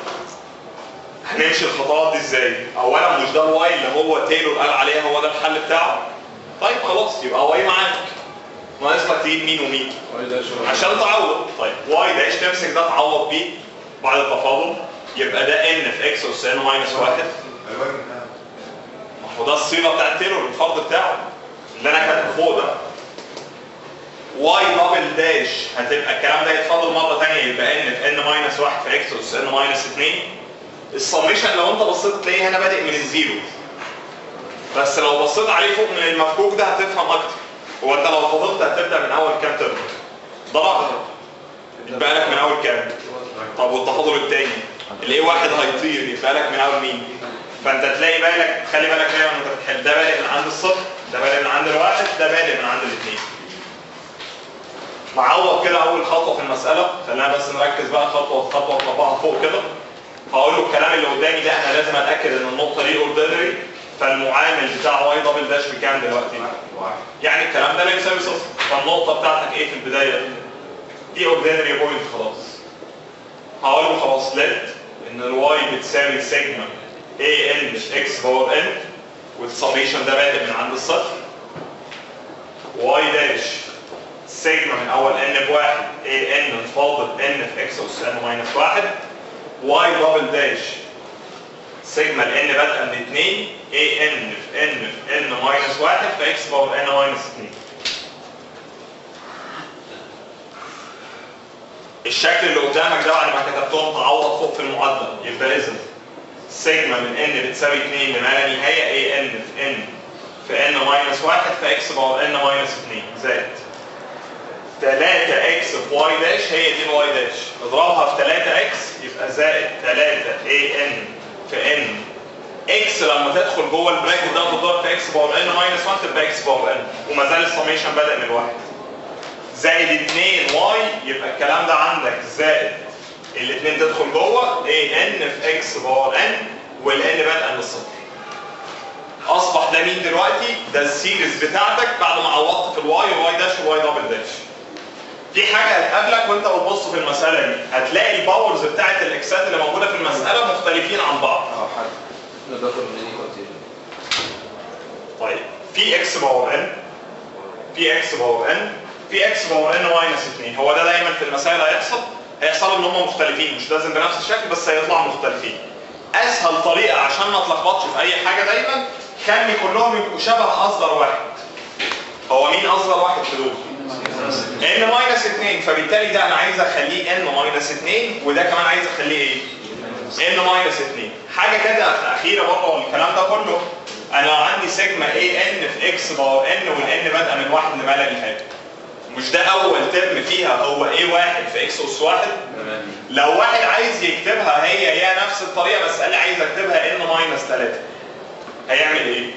هنمشي الخطوات دي ازاي؟ اولا مش ده الواي اللي هو تايلور قال عليها هو ده الحل بتاعه طيب خلاص يبقى واي معاك ناقص لك تجيب مين ومين عشان تعوض طيب واي ده ايش تمسك ده تعوض بيه بعد التفاضل يبقى ده ان في اكس اس ان ماينس واحد ما هو ده الصيغه بتاعت تايلور الفرض بتاعه اللي انا كاتبه فوق ده واي دبل داش هتبقى الكلام ده يتفضل مره ثانيه يبقى ان في ان ماينس 1 في اكس اس ان ماينس 2 السميشن لو انت بصيت تلاقيه هنا بادئ من الزيرو بس لو بصيت عليه فوق من المفكوك ده هتفهم اكتر هو انت لو فضلت هتبدا من اول كام ترم ده رقم يبقى لك من اول كام طب والتفاضل الثاني الاي واحد هيطير يبقى لك من اول مين فانت تلاقي بالك خلي بالك دايما وانت بتحل ده بادئ من عند الصفر ده بادئ من عند الواحد ده بادئ من عند الاثنين نعوض كده اول خطوه في المساله خلينا بس نركز بقى خطوه خطوه ونطبقها فوق كده هقول له الكلام اللي قدامي ده انا لازم اتاكد ان النقطه دي اوردينري فالمعامل بتاع واي دبل داش بكام دلوقتي؟ يعني الكلام ده لا يساوي صفر فالنقطه بتاعتك ايه في البدايه؟ دي اوردينري بوينت خلاص هقول له خلاص لت ان الواي بتساوي سيجما اي ان مش اكس باور ان والسميشن ده بادئ من عند الصفر واي داش سيجما من اول ان بواحد اي ان انفاضل ان في اكس اس ان ماينس واحد واي دبل داش سيجما الان بادئه من 2 اي ان في ان في ان ماينس واحد في اكس باور ان ماينس 2 الشكل اللي قدامك ده بعد ما كتبتهم تعوض فوق في المعادله يبقى اذا سيجما من ان بتساوي 2 لما لا نهايه اي ان في ان في ان ماينس 1 في اكس باور ان ماينس 2 زائد 3 اكس في واي داش هي دي الواي داش اضربها في 3 اكس يبقى زائد 3 اي ان في ان اكس لما تدخل جوه البراكت ده تضرب في اكس باور ان ماينس 1 تبقى اكس باور ان وما زال السميشن بدا من الواحد زائد 2 واي يبقى الكلام ده عندك زائد الاثنين تدخل جوه اي ان في اكس باور ان والان بادئه من الصفر اصبح ده مين دلوقتي ده السيريز بتاعتك بعد ما عوضت في الواي والواي داش والواي دبل داش في حاجه هتقابلك وانت بتبص في المساله دي هتلاقي الباورز بتاعت الاكسات اللي موجوده في المساله مختلفين عن بعض اه حد انا باخد من دي كونتينيو طيب في اكس باور ان في اكس باور ان في اكس باور ان ماينس 2 هو ده دايما في المسائل هيحصل هيحصل ان هم مختلفين مش لازم بنفس الشكل بس هيطلعوا مختلفين اسهل طريقه عشان ما اتلخبطش في اي حاجه دايما خلي كلهم يبقوا شبه اصغر واحد هو مين اصغر واحد في دول ان ماينس 2 فبالتالي ده انا عايز اخليه ان ماينس 2 وده كمان عايز اخليه ايه ان ماينس 2 حاجه كده اخيره برضه الكلام ده كله انا عندي سيجما اي ان في اكس باور ان والان بادئه من واحد لما لا نهايه مش ده اول ترم فيها هو ايه واحد في اكس اس واحد تمام لو واحد عايز يكتبها هي هي نفس الطريقه بس قال لي عايز اكتبها ان ماينس 3 هيعمل ايه؟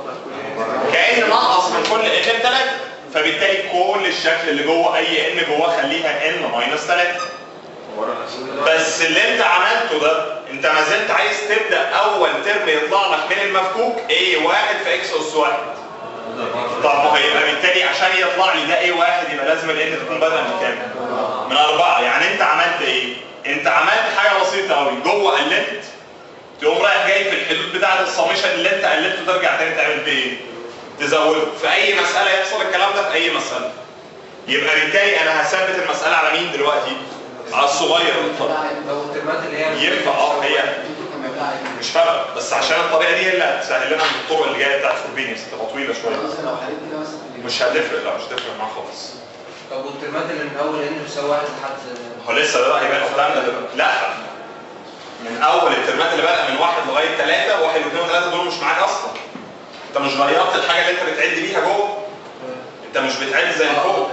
كأن نقص من كل ان 3 فبالتالي كل الشكل اللي جوه اي ان جوه خليها ان ماينس 3 ورا نفس بس اللي انت عملته ده انت ما زلت عايز تبدا اول ترم يطلع لك من المفكوك ايه واحد في اكس اس واحد طب ما هيبقى بالتالي عشان يطلع لي ده ايه واحد يبقى لازم الان تكون بدأ من كام؟ من اربعه يعني انت عملت ايه؟ انت عملت حاجه بسيطه قوي جوه قللت تقوم رايح جاي في الحدود بتاعه السميشن اللي انت قللته ترجع تاني تعمل بيه ايه؟ تزوده في اي مساله يحصل الكلام ده في اي مساله يبقى بالتالي انا هثبت المساله على مين دلوقتي؟ على الصغير لو الترمات اللي هي ينفع اه هي مش فارقه بس عشان الطريقه دي هي اللي هتسهل لنا من الطرق اللي جايه بتاعت فوربينيوس تبقى طويله شويه مش هتفرق لا مش هتفرق معاه خالص طب والترمات اللي من اول ان بيساوي واحد لحد هو لسه ده هيبقى قدامنا دلوقتي لا من اول الترمات اللي بدأ من واحد لغايه ثلاثه واحد واثنين وثلاثه دول مش معاك اصلا انت مش غيرت الحاجه اللي انت بتعد بيها جوه انت مش بتعد زي ما فوق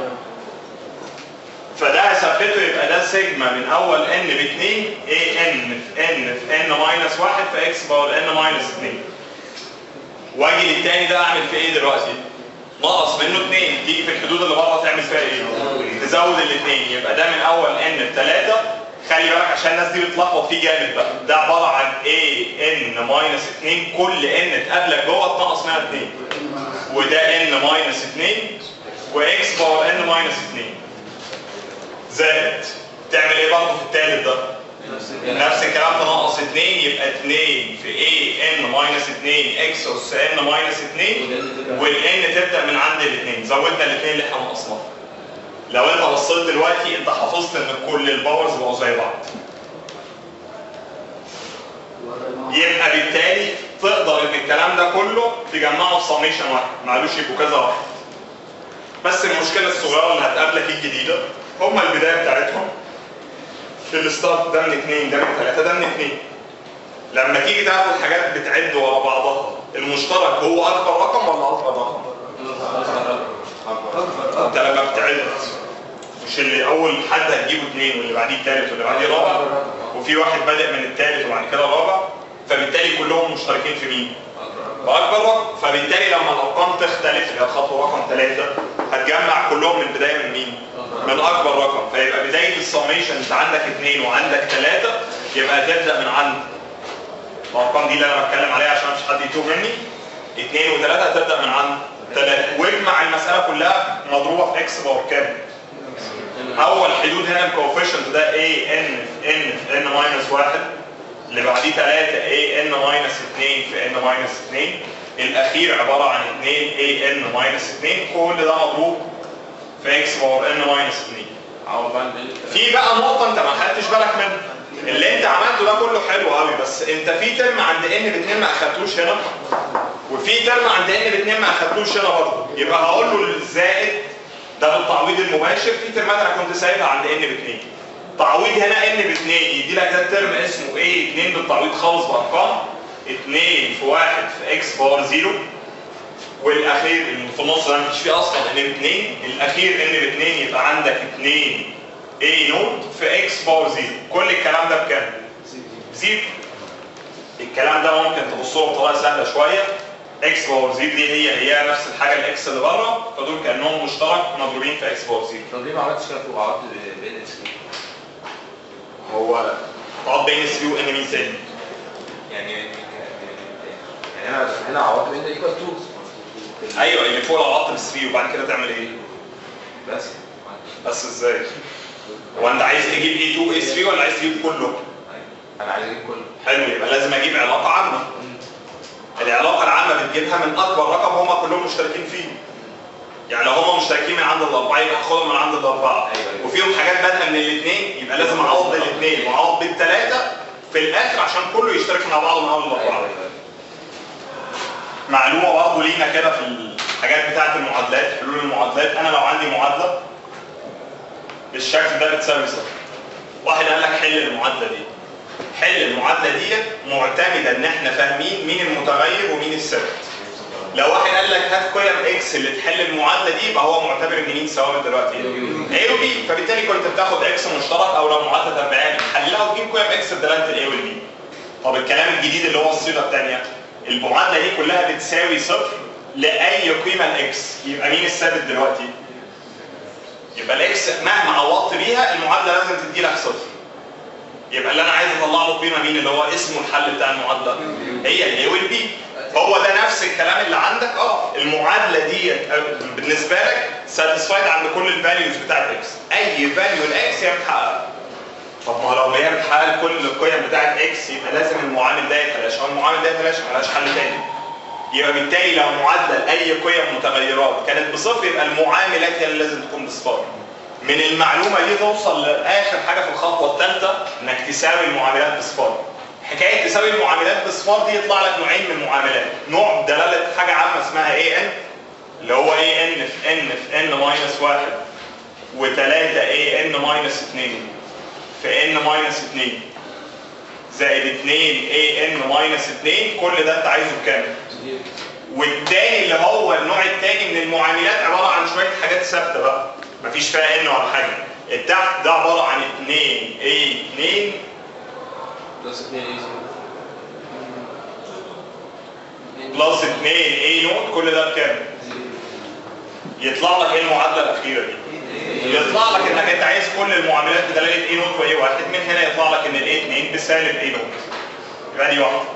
فده هثبته يبقى ده سيجما من اول ان ب 2 اي ان في ان في ان ماينس 1 في اكس باور ان ماينس 2 واجي للتاني ده اعمل فيه ايه دلوقتي؟ نقص منه 2 تيجي في الحدود اللي بره تعمل فيها ايه؟ تزود الاثنين يبقى ده من اول ان بثلاثه خلي بالك عشان الناس دي بتلخبط فيه جامد بقى ده عباره عن اي ان ماينس 2 كل ان تقابلك جوه تنقص منها 2 وده ان ماينس 2 واكس باور ان ماينس 2 زائد تعمل ايه برضه في الثالث ده؟ نفس الكلام تنقص 2 يبقى 2 في اي ان ماينس 2 اكس اس ان ماينس 2 والان تبدا من عند الاثنين زودنا الاثنين اللي احنا نقصناهم لو انت بصيت دلوقتي انت حفظت ان كل الباورز بقوا زي بعض يبقى بالتالي تقدر ان الكلام ده كله تجمعه في سميشن واحد معلوش يبقوا كذا واحد بس المشكله الصغيره اللي هتقابلك الجديده هم البدايه بتاعتهم الستارت ده من اثنين ده من ثلاثه ده من اثنين لما تيجي تاخد حاجات بتعد ورا بعضها المشترك هو اكبر رقم ولا اصغر رقم؟ انت لما بتعد مش اللي اول حد هتجيبه اثنين واللي بعديه الثالث واللي بعديه الرابع وفي واحد بادئ من الثالث وبعد كده الرابع فبالتالي كلهم مشتركين في مين؟ فاكبر رقم فبالتالي لما الارقام تختلف اللي هي الخطوه رقم ثلاثه هتجمع كلهم من البدايه من مين؟ من اكبر رقم فيبقى بدايه السميشن انت عندك اثنين وعندك ثلاثه يبقى هتبدا من عند الارقام دي اللي انا بتكلم عليها عشان مش حد يتوه مني اثنين وثلاثه هتبدا من عند ثلاثه واجمع المساله كلها مضروبه في اكس باور كام؟ اول حدود هنا الكوفيشنت ده a n في n في n ماينس 1 اللي بعديه 3 a n ماينس 2 في n ماينس 2 الاخير عباره عن 2 a n ماينس 2 كل ده مضروب في x باور n ماينس 2 عوض بقى البيل في بقى نقطه انت ما خدتش بالك منها اللي انت عملته ده كله حلو قوي بس انت في ترم عند n باتنين ما اخدتوش هنا وفي ترم عند n باتنين ما اخدتوش هنا برضه يبقى هقول له الزائد ده بالتعويض المباشر في ترمات انا كنت سايبها عند n باتنين تعويض هنا n باتنين يدي لك ده الترم اسمه a 2 بالتعويض خالص بارقام 2 في 1 في x باور 0 والاخير اللي في النص ده مفيش فيه اصلا n باتنين الاخير n باتنين يبقى عندك 2 a نوت في x باور 0 كل الكلام ده بكام؟ زيرو الكلام ده ممكن تبص له بطريقه سهله شويه x باور 0 دي هي هي نفس الحاجه الاكس اللي بره فدول كانهم مشترك مضروبين في x باور 0 طب ليه ما عملتش كده فوق عرضت بين اكس هو تقعد بين السي وان مين تاني يعني يعني انا هنا عوضت بين ايكوال 2 ايوه اللي فوق لو عطل 3 وبعد كده تعمل ايه؟ بس بس ازاي؟ هو انت عايز تجيب اي 2 اي 3 ولا عايز تجيب كله؟ انا عايز اجيب كله حلو يبقى لازم اجيب علاقه عامه العلاقه العامه بتجيبها من اكبر رقم هم كلهم مشتركين فيه يعني لو هم مشتركين من عند الاربعه يبقى هاخدهم من عند الاربعه أيوة، أيوة. وفيهم حاجات بادئه من الاثنين يبقى لازم اعوض بالاثنين واعوض بالثلاثه في الاخر عشان كله يشترك مع بعضه من اول الاربعه معلومه برضه لينا كده في الحاجات بتاعه المعادلات حلول المعادلات انا لو عندي معادله بالشكل ده بتساوي صفر واحد قال لك حل المعادله دي حل المعادله دي معتمده ان احنا فاهمين مين المتغير ومين الثابت لو واحد قال لك هات قيم اكس اللي تحل المعادله دي يبقى هو معتبر ان مين ثوابت دلوقتي ايه وبي فبالتالي كنت بتاخد اكس مشترك او لو معادله تبعيه تحللها وتجيب قيم اكس بدلاله الاي والبي طب الكلام الجديد اللي هو الصيغه الثانيه المعادله دي كلها بتساوي صفر لاي قيمه الاكس يبقى مين الثابت دلوقتي يبقى الاكس مهما عوضت بيها المعادله لازم تدي لك صفر يبقى اللي انا عايز اطلع له قيمه مين اللي هو اسمه الحل بتاع المعادله هي الاي والبي هو ده نفس الكلام اللي عندك اه المعادله دي بالنسبه لك ساتيسفايد عند كل الفاليوز بتاعت اكس اي فاليو الاكس هي بتحققها طب ما لو هي بتحقق كل القيم بتاعت اكس يبقى لازم المعامل ده يتلاشى والمعامل ده يتلاشى ملهاش حل تاني يبقى بالتالي لو معادله لاي قيم متغيرات كانت بصفر يبقى المعاملات هي اللي لازم تكون بصفر من المعلومه دي توصل لاخر حاجه في الخطوه الثالثه انك تساوي المعاملات بصفار حكايه تساوي المعاملات بصفار دي يطلع لك نوعين من المعاملات نوع دلاله حاجه عامه اسمها اي ان اللي هو اي ان في ان في ان ماينس 1 و3 اي ان ماينس 2 في ان ماينس 2 زائد 2 اي ان ماينس 2 كل ده انت عايزه بكام؟ والتاني اللي هو النوع التاني من المعاملات عباره عن شويه حاجات ثابته بقى مفيش فيها ان ولا حاجه التحت ده عباره عن 2 اي 2 بلس 2 ايزي بلس 2 اي نوت كل ده بكام؟ يطلع لك ايه المعادله الاخيره دي؟ يطلع لك انك انت عايز كل المعاملات بدلاله اي نوت واي واحد من هنا يطلع لك ان الاي 2 بسالب اي نوت يبقى دي واحده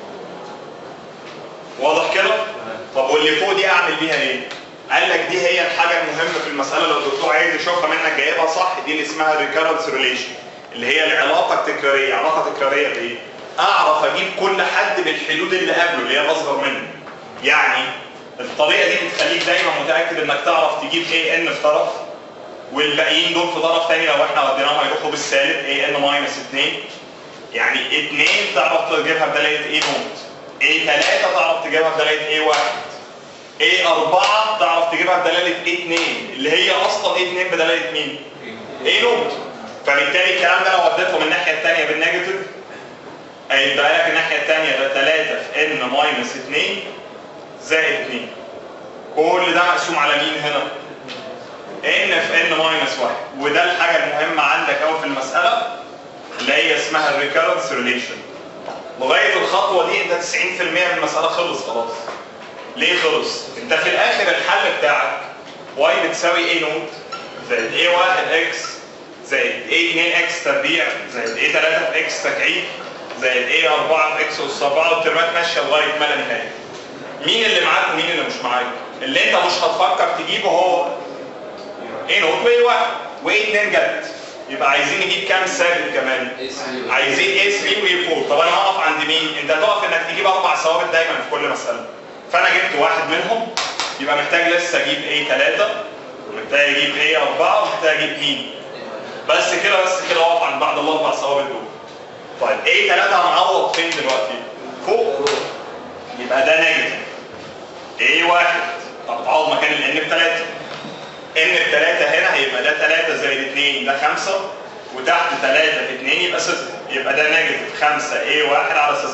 واضح كده؟ طب واللي فوق دي اعمل بيها ايه؟ قال لك دي هي الحاجه المهمه في المساله لو الدكتور عايز يشوفها منك جايبها صح دي اللي اسمها ريكارنس ريليشن اللي هي العلاقه التكراريه علاقه تكراريه بايه؟ اعرف اجيب كل حد بالحدود اللي قبله اللي هي الاصغر منه يعني الطريقه دي بتخليك دايما متاكد انك تعرف تجيب اي ان في طرف والباقيين دول في طرف تاني لو احنا وديناهم هيروحوا بالسالب اي ان ماينس 2 يعني 2 تعرف تجيبها بدلاله اي نوت اي 3 تعرف تجيبها بدلاله اي 1 اي 4 تعرف تجيبها بدلاله اي 2 اللي هي اصلا اي 2 بدلاله مين؟ اي نوت فبالتالي الكلام ده لو وديته من الناحيه الثانيه بالنيجاتيف هيبقى لك الناحيه الثانيه ده 3 في ان ماينس 2 زائد 2 كل ده مقسوم على مين هنا؟ ان في ان ماينس 1 وده الحاجه المهمه عندك قوي في المساله اللي هي اسمها الريكارنس ريليشن لغايه الخطوه دي انت 90% من المساله خلص خلاص ليه خلص؟ انت في الاخر الحل بتاعك y بتساوي a نوت زائد a 1 x زائد a 2 x تربيع زائد a 3 في x تكعيب زائد a 4 في x اس 4 والترمات ماشيه لغايه ما لا نهايه. مين اللي معاك ومين اللي مش معاك؟ اللي انت مش هتفكر تجيبه هو a نوت و a 1 و a 2 جت يبقى عايزين نجيب كام ثابت كمان؟ عايزين A 3 و A 4 طب انا هقف عند مين؟ انت هتقف انك تجيب اربع ثوابت دايما في كل مساله فانا جبت واحد منهم يبقى محتاج لسه اجيب A 3 ومحتاج اجيب A 4 ومحتاج اجيب مين؟ بس كده بس كده اقف عند بعد الاربع ثوابت دول طيب A 3 هنعوض فين دلوقتي؟ فوق يبقى ده نيجاتيف A 1 طب تعوض مكان ال N بثلاثة N بثلاثة هنا هيبقى ده 3 زائد 2 ده 5 وتحت 3 في 2 يبقى 6 يبقى ده نيجاتيف 5 A 1 على 6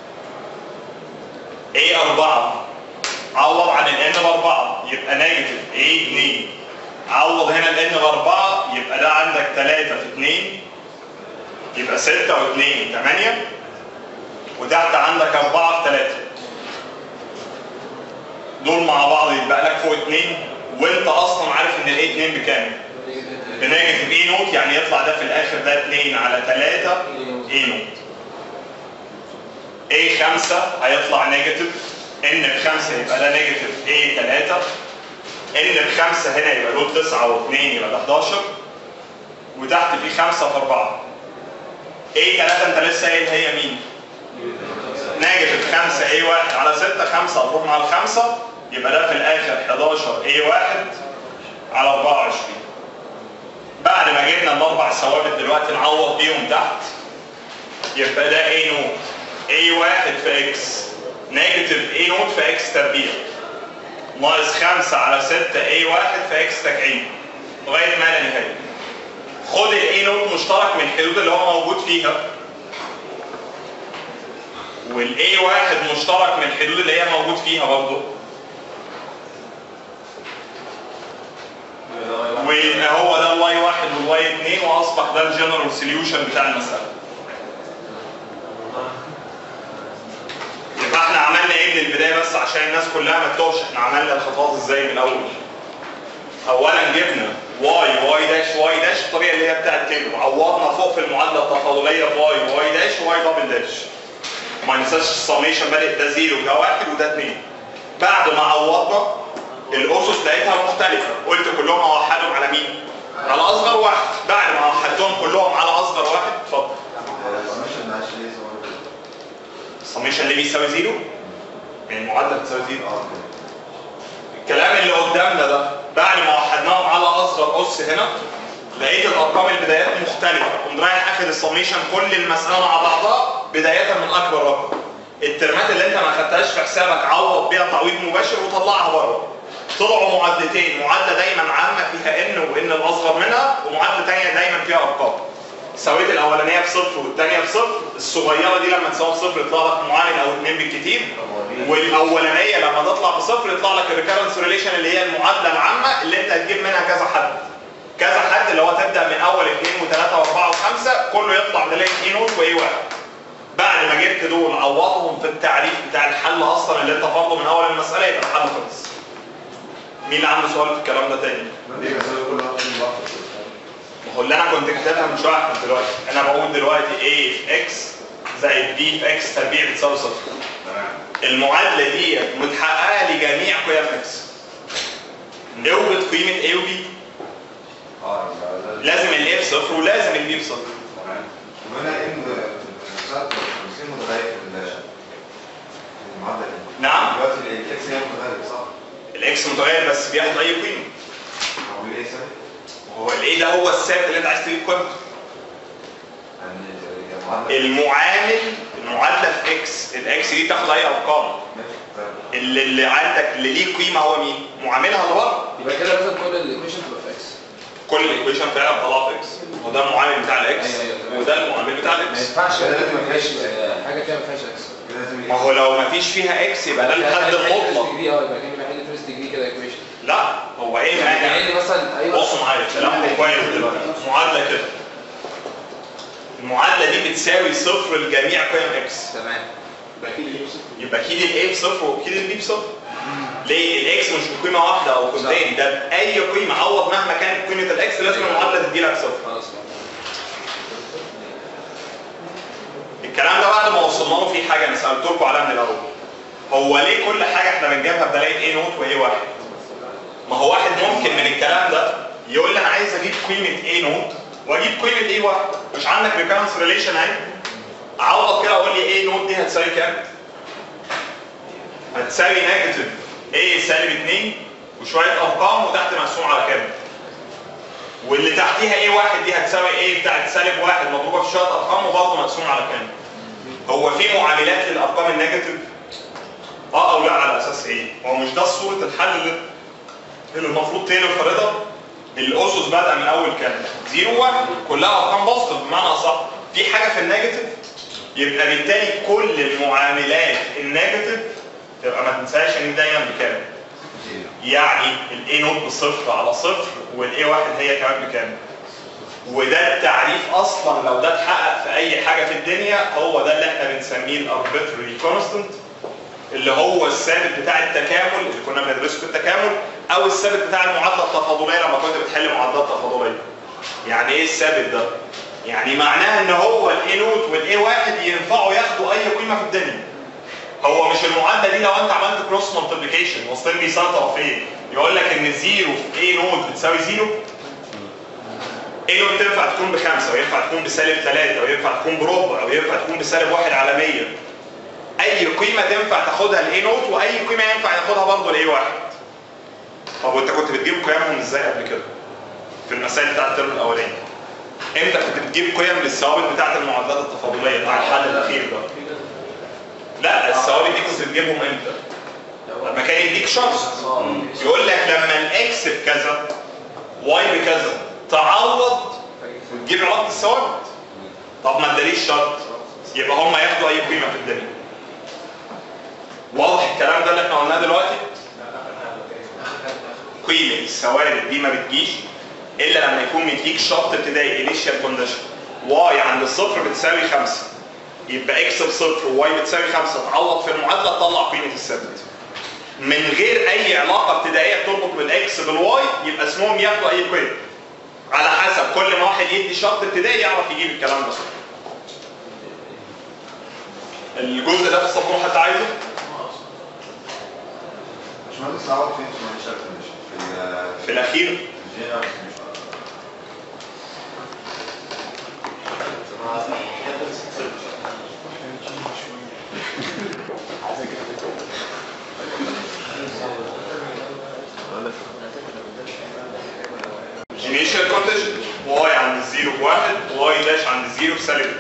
A 4 عوض عن ال N بأربعة يبقى نيجاتيف A 2 عوض هنا ال N بأربعة يبقى ده عندك 3 في 2 يبقى 6 و2 8 وتحت عندك 4 في 3 دول مع بعض يبقى لك فوق 2 وانت اصلا عارف ان ال A 2 بكام؟ بنيجاتيف اي نوت يعني يطلع ده في الاخر ده 2 على 3 اي نوت اي 5 هيطلع نيجاتيف ان ب 5 يبقى ده نيجاتيف اي 3 ان ب 5 هنا يبقى دول 9 و2 يبقى ده 11 وتحت في 5 في 4 اي 3 انت لسه قايل هي مين؟ نيجاتيف 5 اي 1 على 6 5 هتروح مع الخمسه يبقى ده في الاخر 11 اي 1 على 24 بعد ما جبنا الاربع ثوابت دلوقتي نعوض بيهم تحت يبقى ده A نوت A1 في X نيجاتيف A نوت في X تربيع ناقص 5 على 6 A1 في X تكعيب لغايه ما لا نهايه خد ال A نوت مشترك من الحدود اللي هو موجود فيها وال A1 مشترك من الحدود اللي هي موجود فيها برضه ويبقى هو ده الواي واحد والواي اثنين واصبح ده الجنرال سوليوشن بتاع المساله. يبقى احنا عملنا ايه من البدايه بس عشان الناس كلها ما تتوهش احنا عملنا الخطوات ازاي من الاول. اولا جبنا واي واي داش واي داش الطريقه اللي هي بتاعت كده وعوضنا فوق في المعادله التفاضليه بواي واي داش واي دبل داش. ما ننساش السميشن بادئ ده زيرو وده واحد وده اثنين. بعد ما عوضنا الاسس لقيتها مختلفه قلت كلهم اوحدهم على مين على اصغر واحد بعد ما وحدتهم كلهم على اصغر واحد اتفضل السميشن اللي بيساوي زيرو يعني المعادله بتساوي زيرو الكلام اللي قدامنا ده بعد ما وحدناهم على اصغر اس هنا لقيت الارقام البدايات مختلفه قمت رايح اخد السميشن كل المساله مع بعضها بدايه من اكبر رقم الترمات اللي انت ما خدتهاش في حسابك عوض بيها تعويض مباشر وطلعها بره طلعوا معادلتين معادله دايما عامه فيها ان وان الاصغر منها ومعادله ثانيه دايما فيها ارقام سويت الاولانيه بصفر والثانيه بصفر الصغيره دي لما تساوي بصفر يطلع لك معامل او اثنين بالكتير والاولانيه لما تطلع بصفر يطلع لك الريكرنس ريليشن اللي هي المعادله العامه اللي انت هتجيب منها كذا حد كذا حد اللي هو تبدا من اول اثنين وثلاثه واربعه وخمسه كله يطلع ده اي نوت واي واحد بعد ما جبت دول عوضهم في التعريف بتاع الحل اصلا اللي انت فرضه من اول المساله يبقى الحل خلص مين اللي عنده سؤال في الكلام ده تاني؟ ما هو اللي انا كنت كاتبها من شويه احمد دلوقتي انا بقول دلوقتي A في X زائد B في X تربيع بتساوي صفر المعادله دي متحققه لجميع قيم X اوجد قيمه A و B لازم ال A بصفر ولازم ال B بصفر وهنا ان مساعدة 50 متغير في المعادلة دي نعم دلوقتي الاكس هي متغير صح؟ الاكس متغير بس بياخد اي قيمه هو الايه ثابت؟ هو الايه ده هو الثابت اللي انت عايز تجيب قيمته يعني المعادلة المعامل المعادله في اكس الاكس دي تاخد اي ارقام ماشي طيب. اللي, اللي عندك اللي ليه قيمه هو مين؟ معاملها اللي بره يبقى كده مثلا كل الايكويشن تبقى في اكس كل الايكويشن فعلا طلع في اكس وده المعامل بتاع الاكس أيوة، أيوة، تمام. وده المعامل بتاع ما الاكس ينفعش كده لازم ما فيهاش يبقى- حاجه فيها ما فيهاش اكس كده لازم ما هو لو ما فيش فيها اكس يبقى ده الحد المطلق ديجري اه يبقى كان بحل فيرست ديجري كده ايكويشن لا هو هو ايه المانع يعني لي مثلا ايوه بصوا معايا كلامكم كويس دلوقتي معادله كده المعادله دي بتساوي صفر لجميع قيم اكس تمام يبقى اكيد الاي بصفر واكيد البي بصفر ليه الاكس مش بقيمه واحده او قيمتين ده باي قيمه عوض مهما كانت قيمه الاكس لازم المعادله تدي لك صفر خلاص الكلام ده بعد ما وصلنا له في حاجه انا سالت لكم عليها من الاول هو ليه كل حاجه احنا بنجيبها بدلاله ايه نوت وايه واحد ما هو واحد ممكن من الكلام ده يقول لي انا عايز اجيب قيمه ايه نوت واجيب قيمه ايه واحد مش عندك ريكارنس ريليشن اهي عوض كده اقول لي ايه نوت دي هتساوي كام هتساوي نيجاتيف ايه سالب 2 وشويه ارقام وتحت مقسوم على كام واللي تحتيها ايه واحد دي هتساوي ايه بتاعت سالب واحد مضروبه في شويه ارقام وبرضه مقسوم على كام هو في معاملات للارقام النيجاتيف اه او لا على اساس ايه هو مش ده صوره الحل اللي اللي المفروض تاني فرضها الاسس بادئه من اول كام زيرو واحد كلها ارقام بوزيتيف بمعنى اصح في حاجه في النيجاتيف يبقى بالتالي كل المعاملات النيجاتيف تبقى ما تنساش ان دايما بكام يعني الاي نوت بصفر على صفر والاي واحد هي كمان بكام وده التعريف اصلا لو ده اتحقق في اي حاجه في الدنيا هو ده اللي احنا بنسميه الاربيتري كونستنت اللي هو الثابت بتاع التكامل اللي كنا بندرسه في التكامل او الثابت بتاع المعادله التفاضليه لما كنت بتحل معادلات تفاضليه يعني ايه الثابت ده يعني معناها ان هو الاي نوت والاي واحد ينفعوا ياخدوا اي قيمه في الدنيا هو مش المعادله دي لو انت عملت كروس مالتيبليكيشن وصلت لي سنه طرفين يقول لك ان زيرو في اي نوت بتساوي زيرو اي نوت تنفع تكون بخمسه وينفع تكون بسالب ثلاثه وينفع تكون بربع وينفع تكون بسالب واحد على 100 اي قيمه تنفع تاخدها الاي نوت واي قيمه ينفع ياخدها برضه الاي واحد طب وانت كنت بتجيب قيمهم ازاي قبل كده في المسائل بتاعت الترم الاولاني امتى كنت بتجيب قيم للثوابت بتاعت المعادلات التفاضليه بتاع الحل الاخير ده لا الثوابت دي كنت بتجيبهم امتى لما كان يديك شرط يقول لك لما الاكس بكذا واي بكذا تعوض وتجيب علاقه الثوابت طب ما اداليش شرط يبقى هم ياخدوا اي قيمه في الدنيا واضح الكلام ده اللي احنا قلناه دلوقتي قيمه الثوابت دي ما بتجيش الا لما يكون مديك شرط ابتدائي انيشال كونديشن واي عند الصفر بتساوي 5 يبقى اكس بصفر وواي بتساوي 5 تعوض في المعادله تطلع قيمه الثابت من غير اي علاقه ابتدائيه بتربط بالاكس بالواي يبقى اسمهم ياخدوا اي قيمه على حسب كل ما واحد يدي شرط ابتدائي يعرف يجيب الكلام ده الجزء ده في السبوره حد عايزه باشمهندس عوض فين في المنشأة كونديشن؟ في ال- في الاخير في الجنرال كونديشن. initial condition واي عند الزيرو بواحد واي داش عند الزيرو بسالب 2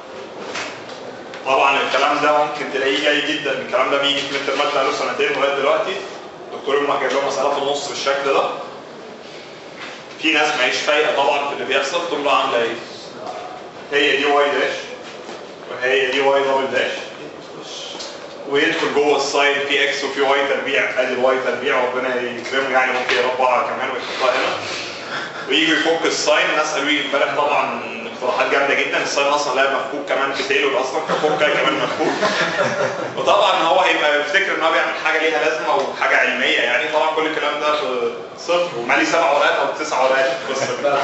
طبعا الكلام ده ممكن تلاقيه جاي جدا الكلام ده بيجي في الترمات بقاله سنتين لغايه دلوقتي الدكتور يوم جايب لهم مساله في النص بالشكل ده في ناس ما هيش فايقه طبعا في اللي بيحصل تقوم له عامله ايه؟ هي دي واي داش وهي دي واي دبل داش ويدخل جوه الساين في اكس وفي واي تربيع ادي الواي تربيع وربنا يكرمه يعني ممكن يربعها كمان ويحطها هنا ويجي يفك الساين الناس قالوا لي امبارح طبعا اقتراحات جامده جدا الساين اصلا لا مفكوك كمان في تيلور اصلا كفكه كمان مفكوك وطبعا هو هيبقى يفتكر ان هو بيعمل حاجه ليها لازمه وحاجه علميه يعني طبعا كل الكلام ده في صفر ومالي سبع ورقات او تسع ورقات في القصه دي.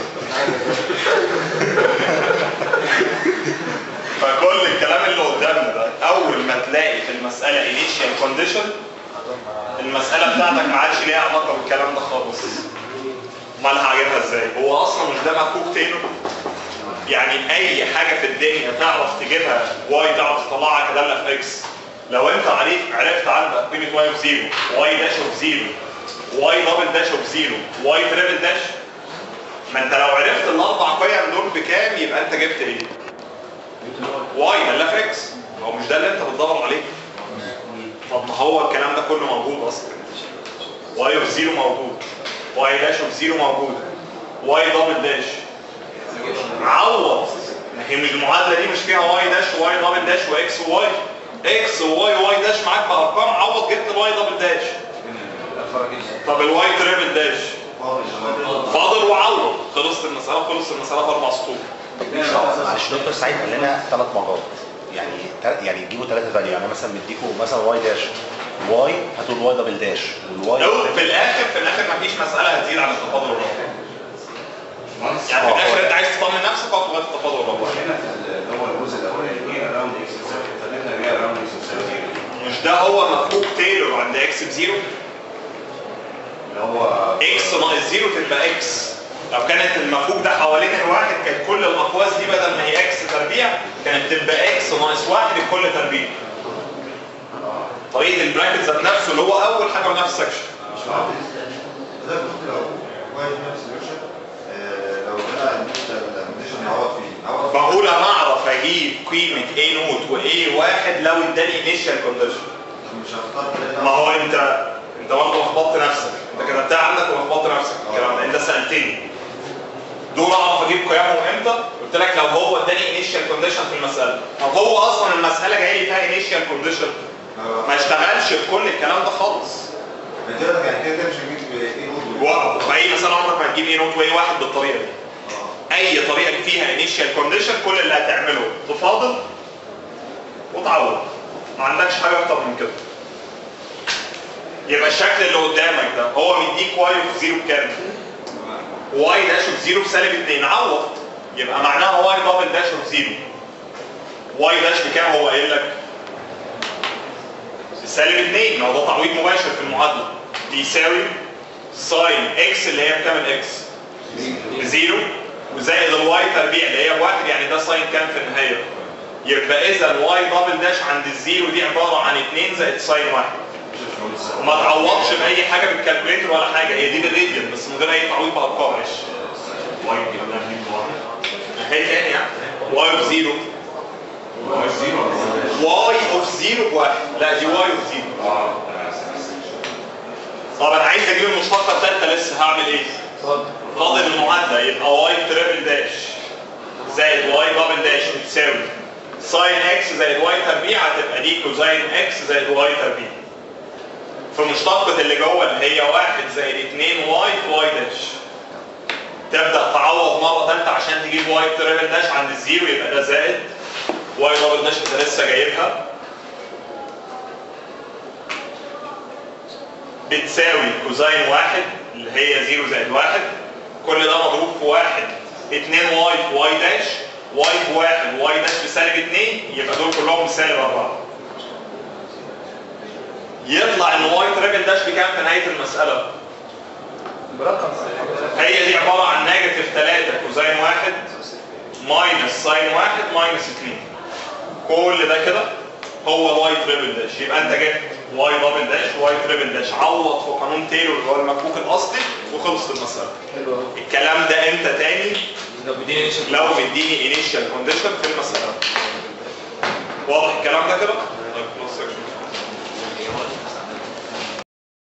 فكل الكلام اللي قدامنا ده اول ما تلاقي في المساله initial condition المساله بتاعتك ما عادش ليها علاقه بالكلام ده خالص امال هجيبها ازاي هو اصلا مش ده مفكوك تيلور يعني اي حاجه في الدنيا تعرف تجيبها واي تعرف تطلعها كداله في اكس لو انت عرفت عرفت عندك قيمه واي بزيرو واي داش بزيرو واي دبل داش بزيرو واي تريبل داش ما انت لو عرفت الاربع قيم دول بكام يبقى انت جبت ايه؟ واي داله في اكس هو مش ده اللي انت بتدور عليه طب ما هو الكلام ده كله موجود اصلا واي اوف زيرو موجود واي داش اوف زيرو موجود واي دبل داش عوض ما هي مش المعادله دي مش فيها واي داش وواي دبل داش واكس وواي اكس وواي وواي داش معاك بارقام عوض جبت الواي دبل داش طب الواي تريبل داش فاضل وعوض خلصت المساله خلص المساله في اربع سطور معلش دكتور سعيد قال لنا ثلاث مرات يعني تل- يعني تجيبوا ثلاثه فاليو يعني مثلا مديكوا مثلا واي داش واي هاتوا الواي دبل داش والواي لو في الاخر في الاخر مفيش مساله هتزيد عن التفاضل الرباعي يعني في آه، الاخر هو- انت عايز تطمن نفسك اقف لغايه التفاضل الرباعي هنا في اللي هو الجزء الاولاني جه اراوند اكس بتساوي خلينا جه اراوند اكس بتساوي مش ده هو مفكوك تايلور عند اكس بزيرو اللي هو اكس ناقص زيرو تبقى اكس لو كانت المفكوك ده حوالين الواحد كانت كل الاقواس دي بدل ما هي اكس تربيع كانت تبقى اكس ناقص واحد لكل تربيع طريقه البراكت ذات نفسه اللي هو اول حاجه ونفس السكشن مش عارف ده كنت لو وايد نفس الوشة لو طلع الكونديشن نعوض فيه نعوض بقول انا اعرف اجيب قيمه A نوت و A واحد لو اداني انيشال كونديشن مش هختار ثلاثة ما هو انت انت برضه لخبطت نفسك انت كتبتها عندك ولخبطت نفسك الكلام ده انت سالتني دول اعرف اجيب قيمهم امتى قلت لك لو هو اداني انيشال كونديشن في المساله طب هو اصلا المساله جاي لي فيها انيشال كونديشن ما اشتغلش بكل الكلام ده خالص بتقدر يعني كده كده مش هجيب ايه نود واو في اي مساله عمرك ما هتجيب ايه نوت وايه واحد بالطريقه دي اي طريقه فيها انيشال كونديشن كل اللي هتعمله تفاضل وتعوض ما عندكش حاجه اكتر من كده يبقى الشكل اللي قدامك ده هو مديك واي اوف زيرو بكام؟ واي داش اوف زيرو بسالب 2 عوض يبقى معناها واي دبل داش اوف زيرو واي داش بكام هو قايل لك؟ بسالب 2 ما هو ده تعويض مباشر في المعادله بيساوي ساين اكس اللي هي بكام الاكس؟ بزيرو وزائد الواي تربيع اللي هي بواحد يعني ده ساين كام في النهايه؟ يبقى اذا الواي دبل داش عند الزيرو دي عباره عن 2 زائد ساين واحد وما تعوضش باي حاجه بالكالكوليتر ولا حاجه هي دي بالراديان بس من غير اي تعويض بارقام واي هي تاني يعني واي اوف زيرو واي اوف زيرو بواحد لا دي واي اوف زيرو طب انا عايز اجيب المشتقه الثالثه لسه هعمل ايه؟ فاضل المعادله يبقى واي تريبل داش زائد واي دبل داش بتساوي ساين اكس زائد واي تربيع هتبقى دي كوزاين اكس زائد واي تربيع في مشتقة اللي جوه اللي هي واحد زائد 2 واي في واي داش تبدأ تعوض مرة ثالثة عشان تجيب واي تريبل داش عند الزيرو يبقى ده زائد واي دبل داش انت لسه جايبها بتساوي كوزاين واحد اللي هي زيرو زائد واحد كل ده مضروب في واحد 2 واي في واي داش واي بواحد واي داش بسالب 2 يبقى دول كلهم بسالب 4 يطلع ان واي تريبل داش بكام في نهايه المساله؟ برقم هي دي عباره عن نيجاتيف 3 كوزين واحد ماينس ساين واحد ماينس 2 كل ده كده هو الواي تريبل داش يبقى انت جبت واي دبل داش واي تريبل داش عوض في قانون تايلور اللي هو المفكوك الاصلي وخلصت المساله حلو قوي الكلام ده امتى تاني لو بدينا نشوف لو مديني انيشال كونديشن في المساله واضح الكلام ده كده